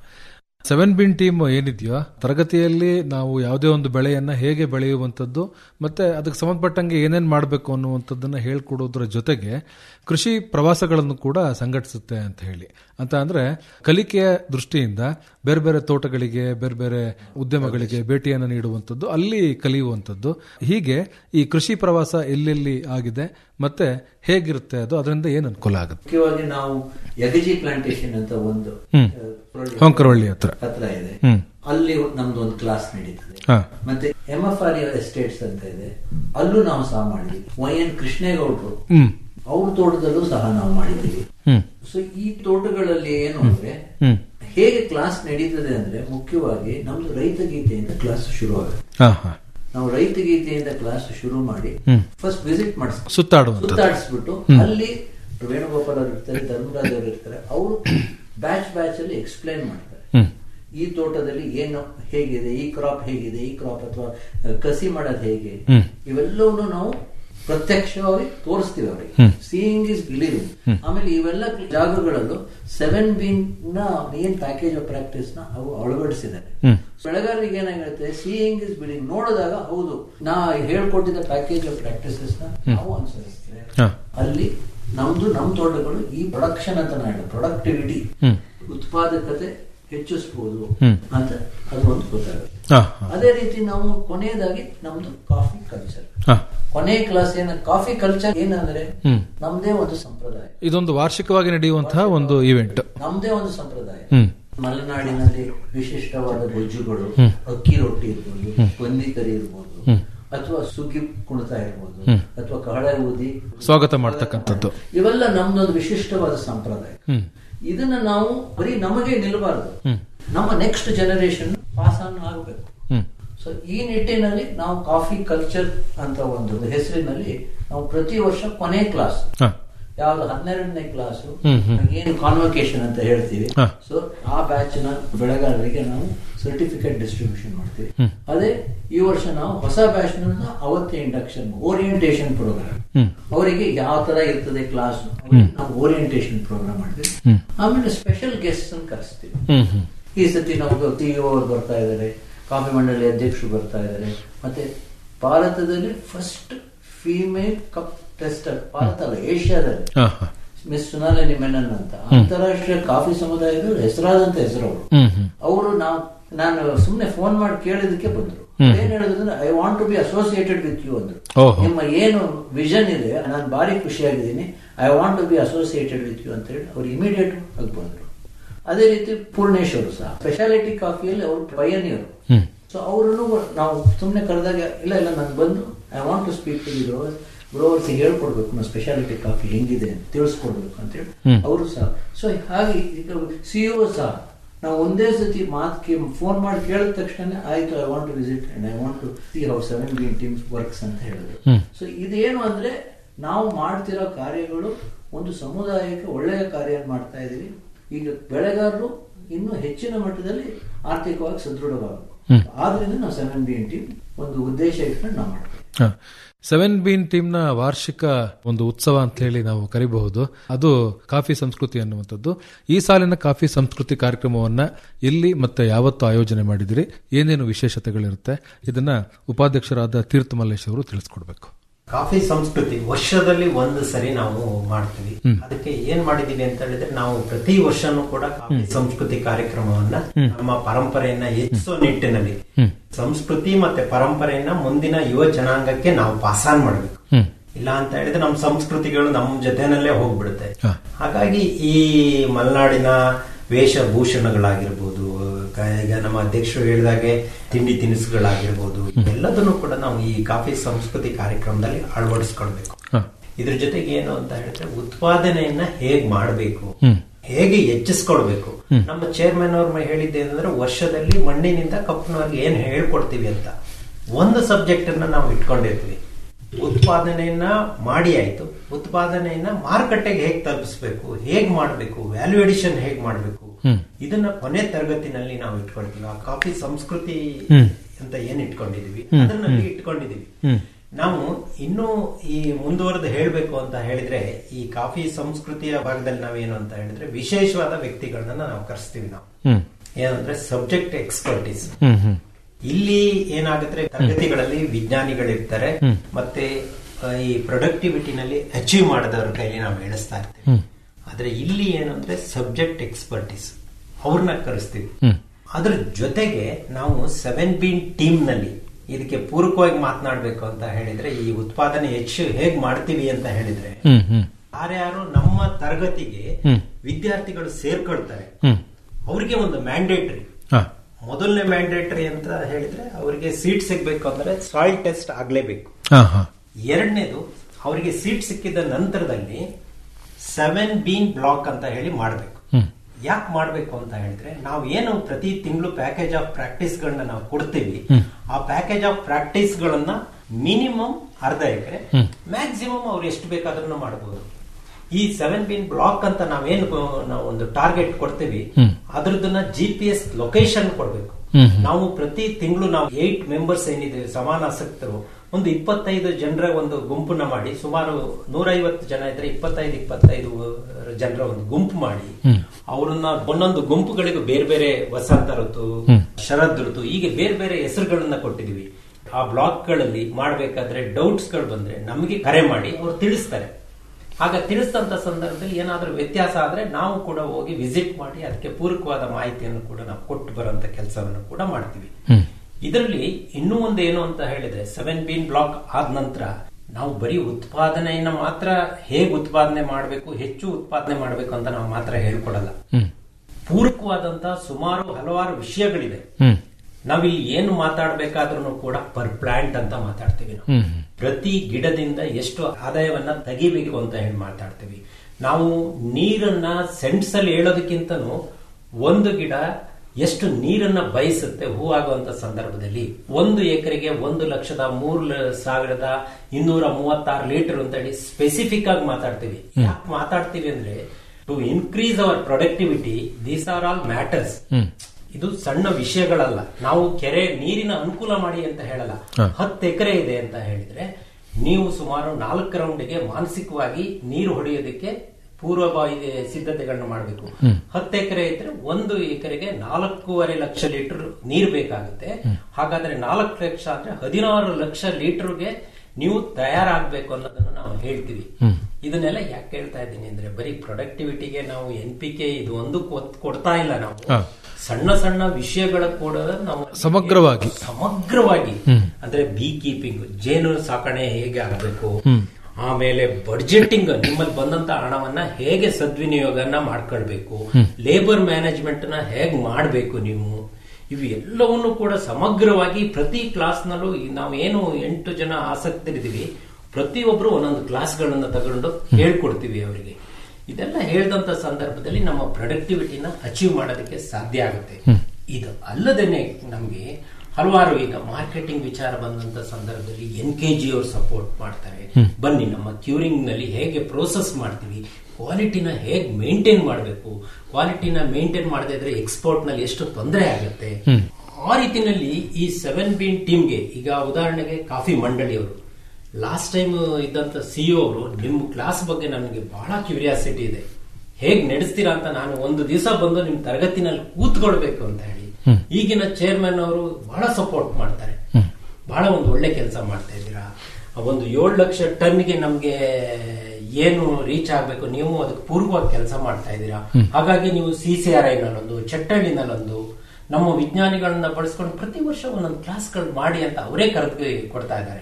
ಸೆವೆನ್ ಬಿನ್ ಟೀಮ್ ಏನಿದೆಯೋ ತರಗತಿಯಲ್ಲಿ ನಾವು ಯಾವುದೇ ಒಂದು ಬೆಳೆಯನ್ನ ಹೇಗೆ ಬೆಳೆಯುವಂಥದ್ದು ಮತ್ತೆ ಅದಕ್ಕೆ ಸಂಬಂಧಪಟ್ಟಂಗೆ ಏನೇನ್ ಮಾಡಬೇಕು ಅನ್ನುವಂಥದ್ದನ್ನ ಹೇಳ್ಕೊಡೋದ್ರ ಜೊತೆಗೆ ಕೃಷಿ ಪ್ರವಾಸಗಳನ್ನು ಕೂಡ ಸಂಘಟಿಸುತ್ತೆ ಅಂತ ಹೇಳಿ ಅಂತ ಅಂದ್ರೆ ಕಲಿಕೆಯ ದೃಷ್ಟಿಯಿಂದ ಬೇರೆ ಬೇರೆ ತೋಟಗಳಿಗೆ ಬೇರೆ ಬೇರೆ ಉದ್ಯಮಗಳಿಗೆ ಭೇಟಿಯನ್ನು ನೀಡುವಂಥದ್ದು ಅಲ್ಲಿ ಕಲಿಯುವಂಥದ್ದು ಹೀಗೆ ಈ ಕೃಷಿ ಪ್ರವಾಸ ಎಲ್ಲೆಲ್ಲಿ ಆಗಿದೆ ಮತ್ತೆ ಹೇಗಿರುತ್ತೆ ಅದು ಅದರಿಂದ ಏನು ಅನುಕೂಲ ಆಗುತ್ತೆ ಮುಖ್ಯವಾಗಿ ನಾವು ಯಗಜಿ ಪ್ಲಾಂಟೇಶನ್ ಅಂತ ಒಂದು ಹ್ಮ್. ಆ, ಪ್ರೊಳ್ಳಿ- ಹೊಂಕರವಳ್ಳಿ ಹತ್ರ ಹತ್ರ ಇದೆ ಹ್ಮ್. ಅಲ್ಲಿ ನಮ್ದು ಒಂದು ಕ್ಲಾಸ್ ನಡೀತದೆ ಹಾ. ಮತ್ತೆ ಎಂ ಎಫ್ ಆರ್ ಎಸ್ಟೇಟ್ಸ್ ಅಂತ ಇದೆ ಅಲ್ಲೂ ನಾವು ಸಹ ಮಾಡಿದ್ವಿ ವೈ ಎನ್ ಕೃಷ್ಣೇಗೌಡರು ಹ್ಮ್ ಅವ್ರ ತೋಟದಲ್ಲೂ ಸಹ ನಾವು ಮಾಡಿದ್ದೀವಿ ಹ್ಮ್ ಸೊ ಈ ತೋಟಗಳಲ್ಲಿ ಏನು ಅಂದ್ರೆ ಹ್ಮ್ ಹೇಗೆ ಕ್ಲಾಸ್ ನಡೀತದೆ ಅಂದ್ರೆ ಮುಖ್ಯವಾಗಿ ನಮ್ದು ರೈತ ಗೀತೆಯಿಂದ ಕ್ಲಾಸ್ ಶುರು ಆಗುತ್ತೆ ಹಾ ಹಾ ನಾವು ರೈತ ಗೀತೆಯಿಂದ ಕ್ಲಾಸ್ ಶುರು ಮಾಡಿ ಹ್ಮ್. ಫಸ್ಟ್ ವಿಸಿಟ್ ಮಾಡಿಸ್ತೀವಿ ಸುತ್ತಾಡುವಂಥದ್ದು ಸುತ್ತಾಡಿಸ್ಬಿಟ್ಟು ಅಲ್ಲಿ ವೇಣುಗೋಪಾಲ್ ಅವರು ಇರ್ತಾರೆ ಧರ್ಮರಾಜ್ ಅವರು ಇರ್ತಾರೆ ಅವರು ಬ್ಯಾಚ್ ಬ್ಯಾಚ್ ಅಲ್ಲಿ ಎಕ್ಸ್ಪ್ಲೈನ್ ಮಾಡ್ತಾರೆ ಹ್ಮ್ ಈ ತೋಟದಲ್ಲಿ ಏನು ಹೇಗಿದೆ ಈ ಕ್ರಾಪ್ ಹೇಗಿದೆ ಈ ಕ್ರಾಪ್ ಅಥವಾ ಕಸಿ ಮಾಡೋದು ಹೇಗೆ ಹ್ಮ್. ಇವೆಲ್ಲವನ್ನು ನಾವು ಪ್ರತ್ಯಕ್ಷವಾಗಿ ತೋರಿಸ್ತೀವಿ ಅವರಿಗೆ ಸೀಯಿಂಗ್ ಇಸ್ ಬಿಲೀವಿಂಗ್ ಆಮೇಲೆ ಇವೆಲ್ಲ ಜಾಗಗಳಲ್ಲೂ ಸೆವೆನ್ ಬೀನ್ ನ ಏನ್ ಪ್ಯಾಕೇಜ್ ಆಫ್ ಪ್ರಾಕ್ಟೀಸ್ ನ ಅವು ಅಳವಡಿಸಿದ್ದಾರೆ ಬೆಳಗಾರಿಗೆ ಏನಾಗಿರುತ್ತೆ ಸೀಯಿಂಗ್ ಇಸ್ ಬಿಲೀವಿಂಗ್ ನೋಡಿದಾಗ ಹೌದು ನಾ ಹೇಳ್ಕೊಟ್ಟಿದ್ದ ಪ್ಯಾಕೇಜ್ ಆಫ್ ಪ್ರಾಕ್ಟೀಸಸ್ ನ ನಾವು ಅನುಸರಿಸ್ತೇವೆ ಹಾ. ಅಲ್ಲಿ ನಮ್ದು ನಮ್ ತೋಟಗಳು ಈ ಪ್ರೊಡಕ್ಷನ್ ಅಂತ ನಾನು ಪ್ರೊಡಕ್ಟಿವಿಟಿ ಉತ್ಪಾದಕತೆ ಹೆಚ್ಚಿಸಬಹುದು ಅಂತ ಅದು ಒಂದು ಗೊತ್ತಾಗುತ್ತೆ ಹಾ, ಹಾ, ಅದೇ ರೀತಿ ನಾವು ಕೊನೆಯದಾಗಿ ನಮ್ದು ಕಾಫಿ ಕಲ್ಚರ್ ಹಾ. ಕೊನೆ ಕ್ಲಾಸ್ ಏನ ಕಾಫಿ ಕಲ್ಚರ್ ಏನಂದ್ರೆ ಹ್ಮ್. ನಮ್ದೇ ಒಂದು ಸಂಪ್ರದಾಯ ಇದೊಂದು ವಾರ್ಷಿಕವಾಗಿ ನಡೆಯುವಂತಹ ಒಂದು ಇವೆಂಟ್ ನಮ್ದೇ ಒಂದು ಸಂಪ್ರದಾಯ ಹ್ಮ್ ಮಲೆನಾಡಿನಲ್ಲಿ ವಿಶಿಷ್ಟವಾದ ಗೊಜ್ಜುಗಳು ಅಕ್ಕಿ ರೊಟ್ಟಿ ಇರ್ಬೋದು ಬನ್ನಿ ಕರಿ ಇರ್ಬೋದು ಅಥವಾ ಸುಗ್ಗಿ ಕುಣಿತ ಇರ್ಬೋದು ಅಥವಾ ಕಹಳೆ ಊದಿ ಸ್ವಾಗತ ಮಾಡ್ತಕ್ಕಂಥದ್ದು ಇವೆಲ್ಲ ನಮ್ದೊಂದು ವಿಶಿಷ್ಟವಾದ ಸಂಪ್ರದಾಯ ಹ್ಮ್ ಇದನ್ನ ನಾವು ಬರೀ ನಮಗೆ ನಿಲ್ಲಬಾರದು ನಮ್ಮ ನೆಕ್ಸ್ಟ್ ಜನರೇಷನ್ ಪಾಸ್ ಆನ್ ಆಗಬೇಕು ಹ್ಮ್ ಸೊ ಈ ನಿಟ್ಟಿನಲ್ಲಿ ನಾವು ಕಾಫಿ ಕಲ್ಚರ್ ಅಂತ ಒಂದು ಹೆಸರಿನಲ್ಲಿ ನಾವು ಪ್ರತಿ ವರ್ಷ ಕೊನೆ ಕ್ಲಾಸ್ ಹಾ ಯಾವ್ದು ಹನ್ನೆರಡನೇ ಕ್ಲಾಸು ಹ್ಮ್, ಹ್ಮ್. ಏನು ಕಾನ್ವೊಕೇಶನ್ ಅಂತ ಹೇಳ್ತೀವಿ ಹಾ. ಸೊ ಆ ಬ್ಯಾಚ್ ನ ಬೆಳೆಗಾರರಿಗೆ ನಾವು ಸರ್ಟಿಫಿಕೇಟ್ ಡಿಸ್ಟ್ರಿಬ್ಯೂಷನ್ ಮಾಡ್ತೀವಿ ಅದೇ ಈ ವರ್ಷ ನಾವು ಹೊಸ ಬ್ಯಾಚ್ ಅವತ್ತೇ ಇಂಡಕ್ಷನ್ ಓರಿಯಂಟೇಶನ್ ಪ್ರೋಗ್ರಾಮ್ ಹ್ಮ್. ಅವರಿಗೆ ಯಾವ ತರ ಇರ್ತದೆ ಕ್ಲಾಸ್ ನಾವು ಓರಿಯಂಟೇಶನ್ ಪ್ರೋಗ್ರಾಮ್ ಮಾಡ್ತೀವಿ ಆಮೇಲೆ ಸ್ಪೆಷಲ್ ಗೆಸ್ಟ್ ಅನ್ನು ಕರೆಸ್ತೀವಿ ಹ್ಮ್ ಹ್ಮ್ ಈ ಸತಿ ನಮ್ದು ಸಿಇಒ ಅವರು ಬರ್ತಾ ಇದ್ದಾರೆ ಕಾಫಿ ಮಂಡಳಿ ಅಧ್ಯಕ್ಷರು ಬರ್ತಾ ಇದ್ದಾರೆ ಮತ್ತೆ ಭಾರತದಲ್ಲಿ ಫಸ್ಟ್ ಫೀಮೇಲ್ ಕಪ್ ಟೆಸ್ಟರ್ ಭಾರತ ಅಲ್ಲ ಏಷ್ಯಾದಲ್ಲಿ ಹಾ ಹಾ ಮಿಸ್ ಸುನಾಲಿನಿ ಮೆನನ್ ಅಂತ ಅಂತಾರಾಷ್ಟ್ರೀಯ ಕಾಫಿ ಸಮುದಾಯದ ಹೆಸರಾದಂತ ಹೆಸರು ಅವರು ಹ್ಮ್ ಹ್ಮ್ ಅವರು ನಾವು ನಾನು ಸುಮ್ನೆ ಫೋನ್ ಮಾಡಿ ಕೇಳಿದಕ್ಕೆ ಬಂದ್ರು ಏನ್ ಹೇಳಿದ್ರೆ I want to be associated with you ಅಂದ್ರು ಓಹೋ. ನಿಮ್ಮ ಏನು ವಿಷನ್ ಇದೆ ನಾನು ಭಾರಿ ಖುಷಿಯಾಗಿದ್ದೀನಿ I want to be associated with you ಅಂತ ಹೇಳಿ ಅವ್ರು ಇಮಿಡಿಯೇಟ್ ಆಗಿ ಬಂದ್ರು ಅದೇ ರೀತಿ ಪೂರ್ಣೇಶ್ ಅವರು ಸಹ ಸ್ಪೆಷಾಲಿಟಿ ಕಾಫಿಯಲ್ಲಿ ಅವರು ಪಯನಿಯರು ಹ್ಮ್ ಸೊ ಅವರನ್ನು ನಾವು ಸುಮ್ಮನೆ ಕರೆದಾಗ ಇಲ್ಲ ಇಲ್ಲ ನಾನು ಬಂದು I want to speak to the growers growers ಹೇಳ್ಕೊಡ್ಬೇಕು ನಮ್ಮ ಸ್ಪೆಷಾಲಿಟಿ ಕಾಫಿ ಹೆಂಗಿದೆ ಅಂತ ತಿಳಿಸ್ಕೊಡ್ಬೇಕು ಅಂತೇಳಿ ಅವರು ಸಹ ಸೊ ಹಾಗೆ ಈಗ ಸಿಇಒ ಸಹ ನಾವು ಒಂದೇ ಸತಿ ಮಾತು ಫೋನ್ ಮಾಡಿ ಕೇಳಿದ ತಕ್ಷಣ ಆಯ್ತು I want to visit and I want to see how seven green teams works ಅಂತ ಹೇಳಿದ್ರು ಸೊ ಇದೇನು ಅಂದ್ರೆ ನಾವು ಮಾಡ್ತಿರೋ ಕಾರ್ಯಗಳು ಒಂದು ಸಮುದಾಯಕ್ಕೆ ಒಳ್ಳೆಯ ಕಾರ್ಯ ಮಾಡ್ತಾ ಇದೀವಿ ಈಗ ಬೆಳೆಗಾರರು ಇನ್ನೂ ಹೆಚ್ಚಿನ ಮಟ್ಟದಲ್ಲಿ ಆರ್ಥಿಕವಾಗಿ ಸದೃಢವಾಗಬೇಕು ಆದ್ರಿಂದ ನಾವು ಸೆವೆನ್ ಬಿ ಟೀಮ್ ಒಂದು ಉದ್ದೇಶ ಇಟ್ಕೊಂಡು ನಾವು ಮಾಡ್ತೀವಿ ಸೆವೆನ್ ಬೀನ್ ಟೀಮ್ನ ವಾರ್ಷಿಕ ಒಂದು ಉತ್ಸವ ಅಂತ ಹೇಳಿ ನಾವು ಕರಿಬಹುದು ಅದು ಕಾಫಿ ಸಂಸ್ಕೃತಿ ಅನ್ನುವಂಥದ್ದು ಈ ಸಾಲಿನ ಕಾಫಿ ಸಂಸ್ಕೃತಿ ಕಾರ್ಯಕ್ರಮವನ್ನ ಎಲ್ಲಿ ಮತ್ತೆ ಯಾವತ್ತು ಆಯೋಜನೆ ಮಾಡಿದಿರಿ ಏನೇನು ವಿಶೇಷತೆಗಳಿರುತ್ತೆ ಇದನ್ನ ಉಪಾಧ್ಯಕ್ಷರಾದ ತೀರ್ಥ ಮಲ್ಲೇಶ್ ಅವರು ತಿಳಿಸ್ಕೊಡ್ಬೇಕು ಕಾಫಿ ಸಂಸ್ಕೃತಿ ವರ್ಷದಲ್ಲಿ ಒಂದು ಸರಿ ನಾವು ಮಾಡ್ತೀವಿ ಅದಕ್ಕೆ ಏನ್ ಮಾಡಿದೀವಿ ಅಂತ ಹೇಳಿದ್ರೆ ನಾವು ಪ್ರತಿ ವರ್ಷನೂ ಕೂಡ ಕಾಫಿ ಸಂಸ್ಕೃತಿ ಕಾರ್ಯಕ್ರಮವನ್ನ ನಮ್ಮ ಪರಂಪರೆಯನ್ನ ಹೆಚ್ಚಿಸೋ ನಿಟ್ಟಿನಲ್ಲಿ ಸಂಸ್ಕೃತಿ ಮತ್ತೆ ಪರಂಪರೆಯನ್ನ ಮುಂದಿನ ಯುವ ಜನಾಂಗಕ್ಕೆ ನಾವು ಪಾಸಾನ್ ಮಾಡಬೇಕು ಇಲ್ಲ ಅಂತ ಹೇಳಿದ್ರೆ ನಮ್ಮ ಸಂಸ್ಕೃತಿಗಳು ನಮ್ಮ ಜೊತೆನಲ್ಲೇ ಹೋಗ್ಬಿಡುತ್ತೆ ಹಾಗಾಗಿ ಈ ಮಲೆನಾಡಿನ ವೇಷಭೂಷಣಗಳಾಗಿರ್ಬೋದು ಕ- ಈಗ ನಮ್ಮ ಅಧ್ಯಕ್ಷರು ಹೇಳಿದಾಗೆ ತಿಂಡಿ ತಿನಿಸುಗಳಾಗಿರ್ಬೋದು ಎಲ್ಲದನ್ನು ಕೂಡ ನಾವು ಈ ಕಾಫಿ ಸಂಸ್ಕೃತಿ ಕಾರ್ಯಕ್ರಮದಲ್ಲಿ ಅಳವಡಿಸ್ಕೊಳ್ಬೇಕು ಹ. ಇದ್ರ ಜೊತೆಗೆ ಏನು ಅಂತ ಹೇಳಿದ್ರೆ ಉತ್ಪಾದನೆಯನ್ನ ಹೇಗ್ ಮಾಡಬೇಕು ಹೇಗೆ ಹೆಚ್ಚಿಸ್ಕೊಳ್ಬೇಕು ನಮ್ಮ ಚೇರ್ಮನ್ ಅವ್ರ ಹೇಳಿದ್ದೇನೆಂದ್ರೆ ವರ್ಷದಲ್ಲಿ ಮಣ್ಣಿನಿಂದ ಕಪ್ಪಿನವರೆಗೆ ಏನ್ ಹೇಳ್ಕೊಡ್ತೀವಿ ಅಂತ ಒಂದು ಸಬ್ಜೆಕ್ಟ್ ಅನ್ನ ನಾವು ಇಟ್ಕೊಂಡಿರ್ತೀವಿ ಉತ್ಪಾದನೆಯನ್ನ ಮಾಡಿ ಆಯ್ತು ಉತ್ಪಾದನೆಯನ್ನ ಮಾರುಕಟ್ಟೆಗೆ ಹೇಗ್ ತಲುಪಿಸ್ಬೇಕು ಹೇಗ್ ಮಾಡ್ಬೇಕು ವ್ಯಾಲ್ಯೂ ಎಡಿಷನ್ ಹೇಗ್ ಮಾಡ್ಬೇಕು ಇದನ್ನ ಕೊನೆ ತರಗತಿನಲ್ಲಿ ನಾವು ಇಟ್ಕೊಳ್ತೀವಿ ಆ ಕಾಫಿ ಸಂಸ್ಕೃತಿ ಅಂತ ಏನ್ ಇಟ್ಕೊಂಡಿದೀವಿ ಅದನ್ನಲ್ಲಿ ಇಟ್ಕೊಂಡಿದೀವಿ ನಾವು ಇನ್ನೂ ಈ ಮುಂದುವರೆದು ಹೇಳ್ಬೇಕು ಅಂತ ಹೇಳಿದ್ರೆ ಈ ಕಾಫಿ ಸಂಸ್ಕೃತಿಯ ಭಾಗದಲ್ಲಿ ನಾವೇನು ಅಂತ ಹೇಳಿದ್ರೆ ವಿಶೇಷವಾದ ವ್ಯಕ್ತಿಗಳನ್ನ ನಾವು ಕರೆಸ್ತೀವಿ ನಾವು ಹ್ಮ್ ಏನಂದ್ರೆ ಸಬ್ಜೆಕ್ಟ್ ಎಕ್ಸ್ಪರ್ಟೀಸ್ ಹ್ಮ್ ಹ್ಮ್ ಇಲ್ಲಿ ಏನಾಗುತ್ತೆ ತರಗತಿಗಳಲ್ಲಿ ವಿಜ್ಞಾನಿಗಳಿರ್ತಾರೆ ಮತ್ತೆ ಆ, ಈ ಪ್ರೊಡಕ್ಟಿವಿಟಿನಲ್ಲಿ ಅಚೀವ್ ಮಾಡಿದವ್ರ ಕೈಲಿ ನಾವು ಹೇಳಿಸ್ತಾ ಇರ್ತೀವಿ ಆದ್ರೆ ಇಲ್ಲಿ ಏನು ಅಂದ್ರೆ ಸಬ್ಜೆಕ್ಟ್ ಎಕ್ಸ್ಪರ್ಟೀಸ್ ಅವ್ರನ್ನ ಕರೆಸ್ತೀವಿ ಅದ್ರ ಜೊತೆಗೆ ನಾವು ಸೆವೆನ್ ಬೀನ್ ಟೀಮ್ ನಲ್ಲಿ ಇದಕ್ಕೆ ಪೂರಕವಾಗಿ ಮಾತನಾಡಬೇಕು ಅಂತ ಹೇಳಿದ್ರೆ ಈ ಉತ್ಪಾದನೆ ಹೆಚ್ಚು ಹೇಗ್ ಮಾಡ್ತೀವಿ ಅಂತ ಹೇಳಿದ್ರೆ ಹ್ಮ್ ಹ್ಮ್ ಯಾರ್ಯಾರು ನಮ್ಮ ತರಗತಿಗೆ ವಿದ್ಯಾರ್ಥಿಗಳು ಸೇರ್ಕೊಳ್ತಾರೆ ಅವ್ರಿಗೆ ಒಂದು ಮ್ಯಾಂಡೇಟ್ರಿ ಹಾ ಮೊದಲನೇ ಮ್ಯಾಂಡೇಟರಿ ಅಂತ ಹೇಳಿದ್ರೆ ಅವರಿಗೆ ಸೀಟ್ ಸಿಗ್ಬೇಕು ಅಂದ್ರೆ ಸಾಯಿಲ್ ಟೆಸ್ಟ್ ಆಗ್ಲೇಬೇಕು ಹಾ ಹಾ ಎರಡನೇದು ಅವರಿಗೆ ಸೀಟ್ ಸಿಕ್ಕಿದ ನಂತರದಲ್ಲಿ ಸೆವೆನ್ ಬೀನ್ ಬ್ಲಾಕ್ ಅಂತ ಹೇಳಿ ಮಾಡಬೇಕು ಯಾಕೆ ಮಾಡಬೇಕು ಅಂತ ಹೇಳಿದ್ರೆ ನಾವು ಏನು ಪ್ರತಿ ತಿಂಗಳು ಪ್ಯಾಕೇಜ್ ಆಫ್ ಪ್ರಾಕ್ಟೀಸ್ ಗಳನ್ನ ನಾವು ಕೊಡ್ತೀವಿ ಆ ಪ್ಯಾಕೇಜ್ ಆಫ್ ಪ್ರಾಕ್ಟೀಸ್ ಗಳನ್ನ ಮಿನಿಮಮ್ ಅರ್ಧ ಎಕರೆ ಮ್ಯಾಕ್ಸಿಮಮ್ ಅವ್ರು ಎಷ್ಟು ಬೇಕಾದ್ರೂ ಮಾಡಬಹುದು ಈ ಸೆವೆನ್ ಬಿನ್ ಬ್ಲಾಕ್ ಅಂತ ನಾವೇನು ನಾವು ಒಂದು ಟಾರ್ಗೆಟ್ ಕೊಡ್ತೀವಿ ಅದ್ರದನ್ನ ಜಿ ಪಿ ಎಸ್ ಲೊಕೇಶನ್ ಕೊಡ್ಬೇಕು ನಾವು ಪ್ರತಿ ತಿಂಗಳು ನಾವು ಏಟ್ ಮೆಂಬರ್ಸ್ ಏನಿದೆ ಸಮಾನಾಸಕ್ತರು ಒಂದು ಇಪ್ಪತ್ತೈದು ಜನರ ಒಂದು ಗುಂಪನ್ನ ಮಾಡಿ ಸುಮಾರು ನೂರೈವತ್ತು ಜನ ಇದ್ರೆ ಇಪ್ಪತ್ತೈದು ಇಪ್ಪತ್ತೈದು ಜನರ ಒಂದು ಗುಂಪು ಮಾಡಿ ಅವರನ್ನ ಒಂದೊಂದು ಗುಂಪುಗಳಿಗೂ ಬೇರೆ ಬೇರೆ ವಸಂತ ಋತು ಶರದ್ ಋತು ಹೀಗೆ ಬೇರೆ ಬೇರೆ ಹೆಸರುಗಳನ್ನ ಕೊಟ್ಟಿದೀವಿ ಆ ಬ್ಲಾಕ್ ಗಳಲ್ಲಿ ಮಾಡ್ಬೇಕಾದ್ರೆ ಡೌಟ್ಸ್ ಗಳು ಬಂದ್ರೆ ನಮಗೆ ಕರೆ ಮಾಡಿ ಅವ್ರು ತಿಳಿಸ್ತಾರೆ ಆಗ ತಿಳಿಸಿದಂತ ಸಂದರ್ಭದಲ್ಲಿ ಏನಾದ್ರೂ ವ್ಯತ್ಯಾಸ ಆದ್ರೆ ನಾವು ಕೂಡ ಹೋಗಿ ವಿಸಿಟ್ ಮಾಡಿ ಅದಕ್ಕೆ ಪೂರಕವಾದ ಮಾಹಿತಿಯನ್ನು ಕೂಡ ನಾವು ಕೊಟ್ಟು ಬರುವಂತ ಕೆಲಸವನ್ನು ಕೂಡ ಮಾಡ್ತೀವಿ ಇದರಲ್ಲಿ ಇನ್ನೂ ಒಂದು ಏನು ಅಂತ ಹೇಳಿದ್ರೆ ಸೆವೆನ್ ಬೀನ್ ಬ್ಲಾಕ್ ಆದ ನಂತರ ನಾವು ಬರೀ ಉತ್ಪಾದನೆಯನ್ನ ಮಾತ್ರ ಹೇಗೆ ಉತ್ಪಾದನೆ ಮಾಡಬೇಕು ಹೆಚ್ಚು ಉತ್ಪಾದನೆ ಮಾಡಬೇಕು ಅಂತ ನಾವು ಮಾತ್ರ ಹೇಳ್ಕೊಡಲ್ಲ ಪೂರಕವಾದಂತಹ ಸುಮಾರು ಹಲವಾರು ವಿಷಯಗಳಿದೆ ನಾವಿಲ್ಲಿ ಏನು ಮಾತಾಡಬೇಕಾದ್ರೂ ಕೂಡ ಪರ್ ಪ್ಲಾಂಟ್ ಅಂತ ಮಾತಾಡ್ತೀವಿ ನಾವು ಪ್ರತಿ ಗಿಡದಿಂದ ಎಷ್ಟು ಆದಾಯವನ್ನ ತೆಗಿಬೇಕು ಅಂತ ಹೇಳಿ ಮಾತಾಡ್ತೀವಿ ನಾವು ನೀರನ್ನ ಸೆಂಟ್ಸ್ ಅಲ್ಲಿ ಹೇಳೋದಕ್ಕಿಂತನೂ ಒಂದು ಗಿಡ ಎಷ್ಟು ನೀರನ್ನ ಬಯಸುತ್ತೆ ಹೂವಾಗುವಂತ ಸಂದರ್ಭದಲ್ಲಿ ಒಂದು ಎಕರೆಗೆ ಒಂದು ಲಕ್ಷದ ಮೂರು ಲ- ಸಾವಿರದ ಇನ್ನೂರ ಮೂವತ್ತಾರು ಲೀಟರ್ ಅಂತ ಹೇಳಿ ಸ್ಪೆಸಿಫಿಕ್ ಆಗಿ ಮಾತಾಡ್ತೀವಿ ಯಾಕೆ ಮಾತಾಡ್ತೀವಿ ಅಂದ್ರೆ to increase our productivity these are all matters ಇದು ಸಣ್ಣ ವಿಷಯಗಳಲ್ಲ ನಾವು ಕೆರೆ ನೀರಿನ ಅನುಕೂಲ ಮಾಡಿ ಅಂತ ಹೇಳಲ್ಲ ಹತ್ತು ಎಕರೆ ಇದೆ ಅಂತ ಹೇಳಿದ್ರೆ ನೀವು ಸುಮಾರು ನಾಲ್ಕು ರೌಂಡ್ಗೆ ಮಾನಸಿಕವಾಗಿ ನೀರು ಹೊಡೆಯೋದಕ್ಕೆ ಪೂರ್ವಭಾವಿ ಸಿದ್ಧತೆಗಳನ್ನ ಮಾಡಬೇಕು ಹತ್ತು ಎಕರೆ ಇದ್ರೆ ಒಂದು ಎಕರೆಗೆ ನಾಲ್ಕೂವರೆ ಲಕ್ಷ ಲೀಟರ್ ನೀರು ಬೇಕಾಗುತ್ತೆ ಹಾಗಾದ್ರೆ ನಾಲ್ಕು ಲಕ್ಷ ಅಂದ್ರೆ ಹದಿನಾರು ಲಕ್ಷ ಲೀಟರ್ಗೆ ನೀವು ತಯಾರಾಗಬೇಕು ಅನ್ನೋದನ್ನ ನಾವು ಹೇಳ್ತೀವಿ ಇದನ್ನೆಲ್ಲ ಯಾಕೆ ಹೇಳ್ತಾ ಇದ್ದೀನಿ ಅಂದ್ರೆ ಬರೀ ಪ್ರೊಡಕ್ಟಿವಿಟಿಗೆ ನಾವು ಎನ್ ಪಿ ಕೆ ಇದು ಒಂದು ಕೊತ್- ಕೊಡ್ತಾ ಇಲ್ಲ ನಾವು ಸಣ್ಣ ಸಣ್ಣ ವಿಷಯಗಳ ಕೂಡ ನಾವು ಸಮಗ್ರವಾಗಿ. ಸಮಗ್ರವಾಗಿ ಅಂದ್ರೆ ಬೀ ಕೀಪಿಂಗ್ ಜೇನು ಸಾಕಣೆ ಹೇಗೆ ಆಗಬೇಕು ಆಮೇಲೆ ಬಡ್ಜೆಟಿಂಗ್ ನಿಮ್ಮಲ್ಲಿ ಬಂದಂತ ಹಣವನ್ನ ಹೇಗೆ ಸದ್ವಿನಿಯೋಗನ ಮಾಡ್ಕೊಳ್ಬೇಕು ಲೇಬರ್ ಮ್ಯಾನೇಜ್ಮೆಂಟ್ ನ ಹೇಗ್ ಮಾಡಬೇಕು ನೀವು ಇವು ಎಲ್ಲವನ್ನು ಕೂಡ ಸಮಗ್ರವಾಗಿ ಪ್ರತಿ ಕ್ಲಾಸ್ನಲ್ಲೂ ಈ ನಾವೇನು ಎಂಟು ಜನ ಆಸಕ್ತರಿದ್ದೀವಿ ಪ್ರತಿಯೊಬ್ರು ಒಂದೊಂದು ಕ್ಲಾಸ್ಗಳನ್ನ ತಗೊಂಡು ಹೇಳ್ಕೊಡ್ತೀವಿ ಅವರಿಗೆ ಇದೆಲ್ಲ ಹೇಳಿದಂತ ಸಂದರ್ಭದಲ್ಲಿ ನಮ್ಮ ಪ್ರೊಡಕ್ಟಿವಿಟಿನ ಅಚೀವ್ ಮಾಡೋದಕ್ಕೆ ಸಾಧ್ಯ ಆಗುತ್ತೆ ಇದು ಅಲ್ಲದೇನೆ ನಮಗೆ ಹಲವಾರು ಈಗ ಮಾರ್ಕೆಟಿಂಗ್ ವಿಚಾರ ಬಂದಂತ ಸಂದರ್ಭದಲ್ಲಿ ಎನ್ ಕೆ ಜಿ ಅವರು ಸಪೋರ್ಟ್ ಮಾಡ್ತಾರೆ ಬನ್ನಿ ನಮ್ಮ ಕ್ಯೂರಿಂಗ್ ನಲ್ಲಿ ಹೇಗೆ ಪ್ರೋಸೆಸ್ ಮಾಡ್ತೀವಿ ಕ್ವಾಲಿಟಿನ ಹೇಗೆ ಮೇಂಟೈನ್ ಮಾಡಬೇಕು ಕ್ವಾಲಿಟಿನ ಮೇಂಟೈನ್ ಮಾಡದೇ ಇದ್ರೆ ಎಕ್ಸ್ಪೋರ್ಟ್ ನಲ್ಲಿ ಎಷ್ಟು ತೊಂದರೆ ಆಗುತ್ತೆ ಆ ರೀತಿನಲ್ಲಿ ಈ ಸೆವೆನ್ ಬೀನ್ ಟೀಮ್ಗೆ ಈಗ ಉದಾಹರಣೆಗೆ ಕಾಫಿ ಮಂಡಳಿಯವರು ಲಾಸ್ಟ್ ಟೈಮ್ ಇದ್ದಂತ ಸಿಇಒ ಅವರು ನಿಮ್ಮ ಕ್ಲಾಸ್ ಬಗ್ಗೆ ನನಗೆ ಬಹಳ ಕ್ಯೂರಿಯಾಸಿಟಿ ಇದೆ ಹೇಗ್ ನಡೆಸ್ತೀರಾ ಅಂತ ನಾನು ಒಂದು ದಿವಸ ಬಂದು ನಿಮ್ ತರಗತಿನಲ್ಲಿ ಕೂತ್ಕೊಳ್ಬೇಕು ಅಂತ ಹೇಳಿ ಈಗಿನ ಚೇರ್ಮನ್ ಅವರು ಬಹಳ ಸಪೋರ್ಟ್ ಮಾಡ್ತಾರೆ ಬಹಳ ಒಂದು ಒಳ್ಳೆ ಕೆಲಸ ಮಾಡ್ತಾ ಇದ್ದೀರಾ ಆ ಒಂದು ಏಳು ಲಕ್ಷ ಟನ್ಗೆ ನಮ್ಗೆ ಏನು ರೀಚ್ ಆಗ್ಬೇಕು ನೀವು ಅದಕ್ಕೆ ಪೂರ್ವವಾಗಿ ಕೆಲಸ ಮಾಡ್ತಾ ಇದ್ದೀರಾ ಹಾಗಾಗಿ ನೀವು ಸಿ ಸಿ ಆರ್ ಐ ನಲ್ಲೊಂದು ಚಟ್ಟಳ್ಳಿನಲ್ಲೊಂದು ನಮ್ಮ ವಿಜ್ಞಾನಿಗಳನ್ನ ಬಳಸ್ಕೊಂಡು ಪ್ರತಿ ವರ್ಷ ಒಂದೊಂದು ಕ್ಲಾಸ್ಗಳು ಮಾಡಿ ಅಂತ ಅವರೇ ಕರೆದು ಕೊಡ್ತಾ ಇದ್ದಾರೆ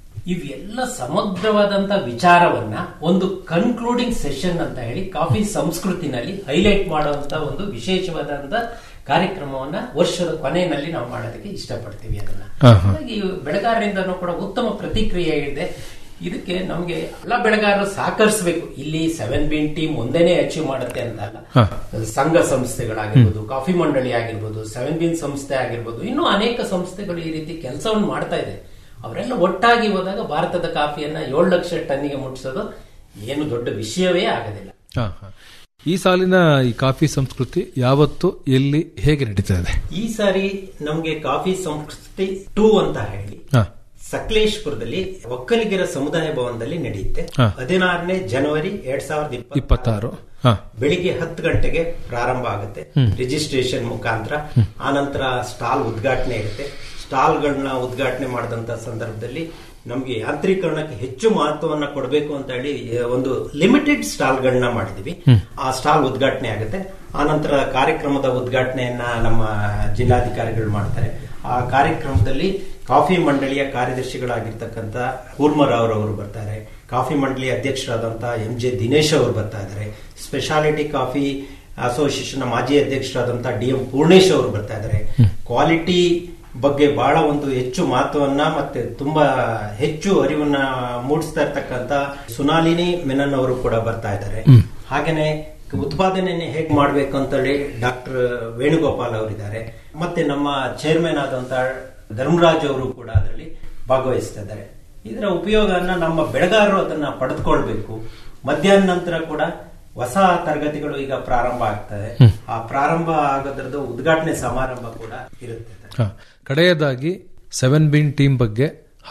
ಇವೆಲ್ಲ ಸಮಗ್ರವಾದಂತ ವಿಚಾರವನ್ನ ಒಂದು ಕನ್ಕ್ಲೂಡಿಂಗ್ ಸೆಷನ್ ಅಂತ ಹೇಳಿ ಕಾಫಿ ಸಂಸ್ಕೃತಿನಲ್ಲಿ ಹೈಲೈಟ್ ಮಾಡುವಂತ ಒಂದು ವಿಶೇಷವಾದಂತ ಕಾರ್ಯಕ್ರಮವನ್ನ ವರ್ಷದ ಕೊನೆಯಲ್ಲಿ ನಾವು ಮಾಡೋದಕ್ಕೆ ಇಷ್ಟಪಡ್ತೀವಿ ಅದನ್ನ ಹಾಗಾಗಿ ಬೆಳೆಗಾರರಿಂದನೂ ಕೂಡ ಉತ್ತಮ ಪ್ರತಿಕ್ರಿಯೆ ಇದೆ ಇದಕ್ಕೆ ನಮ್ಗೆ ಎಲ್ಲ ಬೆಳೆಗಾರರು ಸಹಕರಿಸಬೇಕು ಇಲ್ಲಿ ಸೆವೆನ್ ಬಿನ್ ಟೀಮ್ ಒಂದೇನೆ ಅಚೀವ್ ಮಾಡುತ್ತೆ ಅಂತ ಅಲ್ಲ ಸಂಘ ಸಂಸ್ಥೆಗಳಾಗಿರ್ಬೋದು ಕಾಫಿ ಮಂಡಳಿ ಆಗಿರ್ಬೋದು ಸೆವೆನ್ ಬಿನ್ ಸಂಸ್ಥೆ ಆಗಿರ್ಬೋದು ಇನ್ನೂ ಅನೇಕ ಸಂಸ್ಥೆಗಳು ಈ ರೀತಿ ಕೆಲಸವನ್ನು ಮಾಡ್ತಾ ಇದೆ ಅವರೆಲ್ಲ ಒಟ್ಟಾಗಿ ಹೋದಾಗ ಭಾರತದ ಕಾಫಿಯನ್ನ ಏಳು ಲಕ್ಷ ಟನ್ನಿಗೆ ಮುಟ್ಟಿಸೋದು ಏನು ದೊಡ್ಡ ವಿಷಯವೇ ಆಗೋದಿಲ್ಲ ಹಾ, ಹಾ. ಈ ಸಾಲಿನ ಈ ಕಾಫಿ ಸಂಸ್ಕೃತಿ ಯಾವತ್ತು ಎಲ್ಲಿ ಹೇಗೆ ನಡೀತಾ ಇದೆ ಈ ಸಾರಿ ನಮ್ಗೆ ಕಾಫಿ ಸಂಸ್ಕೃತಿ ಟೂ ಅಂತ ಹೇಳಿ ಹಾ. ಸಕಲೇಶ್ಪುರದಲ್ಲಿ ಒಕ್ಕಲಿಗರ ಸಮುದಾಯ ಭವನದಲ್ಲಿ ನಡೆಯುತ್ತೆ ಹಾ. ಹದಿನಾರನೇ ಜನವರಿ ಎರಡ್ ಸಾವಿರದ ಇಪ್ಪತ್ತಾರು ಹಾ ಬೆಳಿಗ್ಗೆ ಹತ್ತು ಗಂಟೆಗೆ ಪ್ರಾರಂಭ ಆಗುತ್ತೆ ರಿಜಿಸ್ಟ್ರೇಷನ್ ಮುಖಾಂತರ ಆನಂತರ ಸ್ಟಾಲ್ ಉದ್ಘಾಟನೆ ಇರುತ್ತೆ ಸ್ಟಾಲ್ಗಳನ್ನ ಉದ್ಘಾಟನೆ ಮಾಡಿದಂತ ಸಂದರ್ಭದಲ್ಲಿ ನಮ್ಗೆ ಯಾಂತ್ರೀಕರಣಕ್ಕೆ ಹೆಚ್ಚು ಮಹತ್ವವನ್ನ ಕೊಡಬೇಕು ಅಂತ ಹೇಳಿ ಆ, ಒಂದು ಲಿಮಿಟೆಡ್ ಸ್ಟಾಲ್ಗಳನ್ನ ಮಾಡಿದೀವಿ ಆ ಸ್ಟಾಲ್ ಉದ್ಘಾಟನೆ ಆಗುತ್ತೆ ಆನಂತರ ಕಾರ್ಯಕ್ರಮದ ಉದ್ಘಾಟನೆಯನ್ನ ನಮ್ಮ ಜಿಲ್ಲಾಧಿಕಾರಿಗಳು ಮಾಡ್ತಾರೆ ಆ ಕಾರ್ಯಕ್ರಮದಲ್ಲಿ ಕಾಫಿ ಮಂಡಳಿಯ ಕಾರ್ಯದರ್ಶಿಗಳಾಗಿರ್ತಕ್ಕಂಥ ಕೂರ್ಮರಾವ್ ಅವರು ಬರ್ತಾರೆ ಕಾಫಿ ಮಂಡಳಿ ಅಧ್ಯಕ್ಷರಾದಂತ ಎಂ ಜೆ ದಿನೇಶ್ ಅವರು ಬರ್ತಾ ಇದ್ದಾರೆ ಸ್ಪೆಷಾಲಿಟಿ ಕಾಫಿ ಅಸೋಸಿಯೇಷನ್ ಮಾಜಿ ಅಧ್ಯಕ್ಷರಾದಂತ ಡಿ ಎಂ ಪೂರ್ಣೇಶ್ ಅವರು ಬರ್ತಾ ಇದ್ದಾರೆ ಕ್ವಾಲಿಟಿ ಬಗ್ಗೆ ಬಹಳ ಒಂದು ಹೆಚ್ಚು ಮಹತ್ವವನ್ನ ಮತ್ತೆ ತುಂಬಾ ಹೆಚ್ಚು ಅರಿವನ್ನ ಮೂಡಿಸ್ತಾ ಇರ್ತಕ್ಕಂತ ಸುನಾಲಿನಿ ಮೆನನ್ ಅವರು ಕೂಡ ಬರ್ತಾ ಇದ್ದಾರೆ ಹಾಗೇನೆ ಉತ್ಪಾದನೆಯನ್ನು ಹೇಗ್ ಮಾಡ್ಬೇಕು ಅಂತೇಳಿ ಡಾಕ್ಟರ್ ವೇಣುಗೋಪಾಲ್ ಅವರಿದ್ದಾರೆ ಮತ್ತೆ ನಮ್ಮ ಚೇರ್ಮನ್ ಆದಂತ ಧರ್ಮರಾಜ್ ಅವರು ಕೂಡ ಅದರಲ್ಲಿ ಭಾಗವಹಿಸ್ತಾ ಇದ್ದಾರೆ ಇದರ ಉಪಯೋಗವನ್ನ ನಮ್ಮ ಬೆಳೆಗಾರರು ಅದನ್ನ ಪಡೆದುಕೊಳ್ಬೇಕು ಮಧ್ಯಾಹ್ನ ನಂತರ ಕೂಡ ಹೊಸ ತರಗತಿಗಳು ಈಗ ಪ್ರಾರಂಭ ಆಗ್ತದೆ ಆ ಪ್ರಾರಂಭ ಆಗೋದ್ರದ್ದು ಉದ್ಘಾಟನೆ ಸಮಾರಂಭ ಕೂಡ ಇರುತ್ತೆ ಹಾ. ಕಡೆಯದಾಗಿ ಸೆವೆನ್ ಬಿನ್ ಟೀಮ್ ಬಗ್ಗೆ ಹಾಗೂ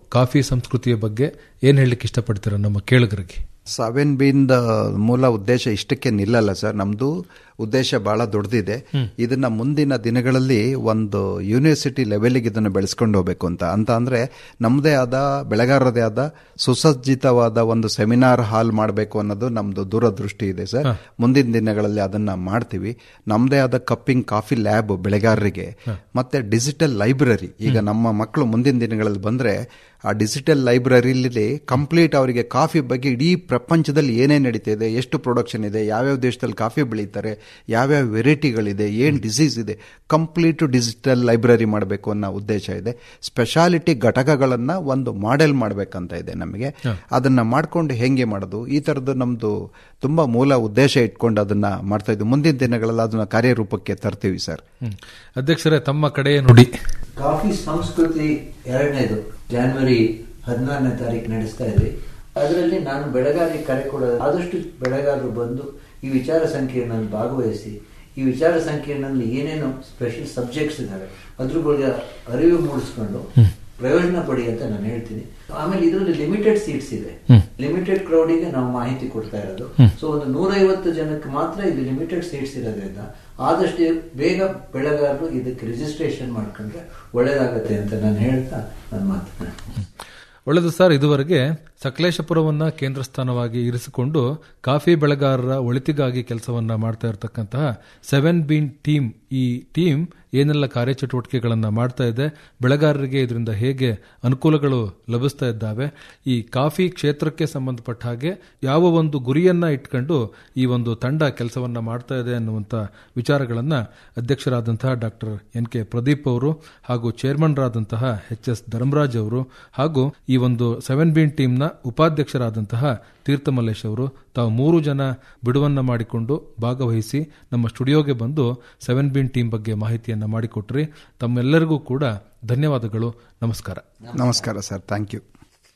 ಕಾಫಿ ಸಂಸ್ಕೃತಿಯ ಬಗ್ಗೆ ಏನ್ ಹೇಳಲಿಕ್ಕೆ ಇಷ್ಟಪಡ್ತೀರಾ ನಮ್ಮ ಕೇಳುಗರಿಗೆ ಸೆವೆನ್ ಬೀನ್ದ ಮೂಲ ಉದ್ದೇಶ ಇಷ್ಟಕ್ಕೆ ನಿಲ್ಲಲ್ಲ ಸರ್ ನಮ್ದು ಉದ್ದೇಶ ಬಹಳ ದೊಡ್ಡದಿದೆ ಇದನ್ನ ಮುಂದಿನ ದಿನಗಳಲ್ಲಿ ಒಂದು ಯೂನಿವರ್ಸಿಟಿ ಲೆವೆಲ್ಗೆ ಇದನ್ನು ಬೆಳೆಸ್ಕೊಂಡು ಹೋಗ್ಬೇಕು ಅಂತ ಅಂತ ಅಂದ್ರೆ ನಮ್ಮದೇ ಆದ ಬೆಳೆಗಾರರದೇ ಆದ ಸುಸಜ್ಜಿತವಾದ ಒಂದು ಸೆಮಿನಾರ್ ಹಾಲ್ ಮಾಡಬೇಕು ಅನ್ನೋದು ನಮ್ದು ದೂರದೃಷ್ಟಿ ಇದೆ ಸರ್ ಮುಂದಿನ ದಿನಗಳಲ್ಲಿ ಅದನ್ನ ಮಾಡ್ತೀವಿ ನಮ್ಮದೇ ಆದ ಕಪ್ಪಿಂಗ್ ಕಾಫಿ ಲ್ಯಾಬ್ ಬೆಳೆಗಾರರಿಗೆ ಮತ್ತೆ ಡಿಜಿಟಲ್ ಲೈಬ್ರರಿ ಈಗ ನಮ್ಮ ಮಕ್ಕಳು ಮುಂದಿನ ದಿನಗಳಲ್ಲಿ ಬಂದ್ರೆ ಆ ಡಿಜಿಟಲ್ ಲೈಬ್ರರಿಲಿ ಕಂಪ್ಲೀಟ್ ಅವರಿಗೆ ಕಾಫಿ ಬಗ್ಗೆ ಇಡೀ ಪ್ರಪಂಚದಲ್ಲಿ ಏನೇನು ನಡೀತಿದೆ ಎಷ್ಟು ಪ್ರೊಡಕ್ಷನ್ ಇದೆ ಯಾವ್ಯಾವ ದೇಶದಲ್ಲಿ ಕಾಫಿ ಬೆಳೀತಾರೆ ಯಾವ್ಯಾವ ವೆರೈಟಿಗಳಿದೆ ಏನು ಡಿಸೀಸ್ ಇದೆ ಕಂಪ್ಲೀಟ್ ಡಿಜಿಟಲ್ ಲೈಬ್ರರಿ ಮಾಡಬೇಕು ಅನ್ನೋ ಉದ್ದೇಶ ಇದೆ ಸ್ಪೆಷಾಲಿಟಿ ಘಟಕಗಳನ್ನ ಒಂದು ಮಾಡೆಲ್ ಮಾಡಬೇಕಂತ ಇದೆ ನಮಗೆ ಅದನ್ನ ಮಾಡ್ಕೊಂಡು ಹೆಂಗೆ ಮಾಡೋದು ಈ ಥರದ್ದು ನಮ್ದು ತುಂಬಾ ಮೂಲ ಉದ್ದೇಶ ಇಟ್ಕೊಂಡು ಅದನ್ನ ಮಾಡ್ತಾ ಇದ್ವಿ ಮುಂದಿನ ದಿನಗಳಲ್ಲಿ ಅದನ್ನ ಕಾರ್ಯರೂಪಕ್ಕೆ ತರ್ತೀವಿ ಸರ್ ಹ್ಮ್. ಅಧ್ಯಕ್ಷರೇ ತಮ್ಮ ಕಡೆಯ ನುಡಿ ಕಾಫಿ ಸಂಸ್ಕೃತಿ ಎರಡನೇದು ಜಾನ್ವರಿ ಹದಿನಾರನೇ ತಾರೀಕು ನಡೆಸ್ತಾ ಇದ್ವಿ ಅದರಲ್ಲಿ ನಾನು ಬೆಳೆಗಾರರಿಗೆ ಕರೆ ಕೊಡೋದು ಆದಷ್ಟು ಬೆಳೆಗಾರರು ಬಂದು ಈ ವಿಚಾರ ಸಂಕಿರಣದಲ್ಲಿ ಭಾಗವಹಿಸಿ ಈ ವಿಚಾರ ಸಂಕಿರಣದಲ್ಲಿ ಏನೇನು ಸ್ಪೆಷಲ್ ಸಬ್ಜೆಕ್ಟ್ಸ್ ಇದಾವೆ ಅದ್ರ ಬಗ್ಗೆ ಅರಿವು ಮೂಡಿಸ್ಕೊಂಡು ಪ್ರಯೋಜನ ಪಡಿ ಅಂತ ನಾನು ಹೇಳ್ತೀನಿ ಆಮೇಲೆ ಇದರಲ್ಲಿ ಲಿಮಿಟೆಡ್ ಸೀಟ್ಸ್ ಇದೆ ಲಿಮಿಟೆಡ್ ಕ್ರೌಡಿಗೆ ನಾವು ಮಾಹಿತಿ ಕೊಡ್ತಾ ಇರೋದು ಸೊ ಒಂದು ನೂರೈವತ್ತು ಜನಕ್ಕೆ ಮಾತ್ರ ಇದು ಲಿಮಿಟೆಡ್ ಸೀಟ್ಸ್ ಇರೋದ್ರಿಂದ ಆದಷ್ಟು ಬೇಗ ಬೆಳೆಗಾರರು ಇದಕ್ಕೆ ರಿಜಿಸ್ಟ್ರೇಷನ್ ಮಾಡ್ಕೊಂಡ್ರೆ ಒಳ್ಳೇದಾಗತ್ತೆ ಅಂತ ನಾನು ಹೇಳ್ತಾ ನನ್ನ ಮಾತನ್ನ ಒಳ್ಳೆಯದು ಸರ್ ಇದುವರೆಗೆ ಸಕಲೇಶಪುರವನ್ನ ಕೇಂದ್ರ ಸ್ಥಾನವಾಗಿ ಇರಿಸಿಕೊಂಡು ಕಾಫಿ ಬೆಳೆಗಾರರ ಒಳಿತಿಗಾಗಿ ಕೆಲಸವನ್ನ ಮಾಡ್ತಾ ಇರತಕ್ಕಂತಹ ಸೆವೆನ್ ಬೀನ್ ಟೀಮ್ ಈ ಟೀಮ್ ಏನೆಲ್ಲ ಕಾರ್ಯಚಟುವಟಿಕೆಗಳನ್ನ ಮಾಡ್ತಾ ಇದೆ ಬೆಳೆಗಾರರಿಗೆ ಇದರಿಂದ ಹೇಗೆ ಅನುಕೂಲಗಳು ಲಭಿಸ್ತಾ ಇದ್ದಾವೆ ಈ ಕಾಫಿ ಕ್ಷೇತ್ರಕ್ಕೆ ಸಂಬಂಧಪಟ್ಟ ಹಾಗೆ ಯಾವ ಒಂದು ಗುರಿಯನ್ನ ಇಟ್ಕೊಂಡು ಈ ಒಂದು ತಂಡ ಕೆಲಸವನ್ನ ಮಾಡ್ತಾ ಇದೆ ಅನ್ನುವಂಥ ವಿಚಾರಗಳನ್ನ ಅಧ್ಯಕ್ಷರಾದಂತಹ ಡಾಕ್ಟರ್ ಎನ್ ಕೆ ಪ್ರದೀಪ್ ಅವರು ಹಾಗೂ ಚೇರ್ಮನ್ರಾದಂತಹ ಎಚ್ ಎಸ್ ಧರ್ಮರಾಜ್ ಅವರು ಹಾಗೂ ಈ ಒಂದು ಸೆವೆನ್ ಬೀನ್ ಟೀಮ್ನ ಉಪಾಧ್ಯಕ್ಷರಾದಂತಹ ತೀರ್ಥಮಲ್ಲೇಶ್ ಅವರು ತಾವು ಮೂರು ಜನ ಬಿಡುವನ್ನ ಮಾಡಿಕೊಂಡು ಭಾಗವಹಿಸಿ ನಮ್ಮ ಸ್ಟುಡಿಯೋಗೆ ಬಂದು ಸೆವೆನ್ ಬೀನ್ ಟೀಮ್ ಬಗ್ಗೆ ಮಾಹಿತಿಯನ್ನ ಮಾಡಿಕೊಟ್ರಿ ತಮ್ಮೆಲ್ಲರಿಗೂ ಕೂಡ ಧನ್ಯವಾದಗಳು ನಮಸ್ಕಾರ ನಮಸ್ಕಾರ ಸರ್ ಥ್ಯಾಂಕ್ ಯು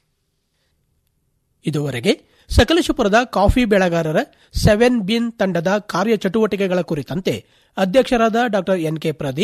ಇದುವರೆಗೆ ಸಕಲೇಶಪುರದ ಕಾಫಿ ಬೆಳೆಗಾರರ ಸೆವೆನ್ ಬಿನ್ ತಂಡದ ಕಾರ್ಯಚಟುವಟಿಕೆಗಳ ಕುರಿತಂತೆ ಅಧ್ಯಕ್ಷರಾದ ಡಾ ಎನ್ ಕೆ ಪ್ರದೀಪ್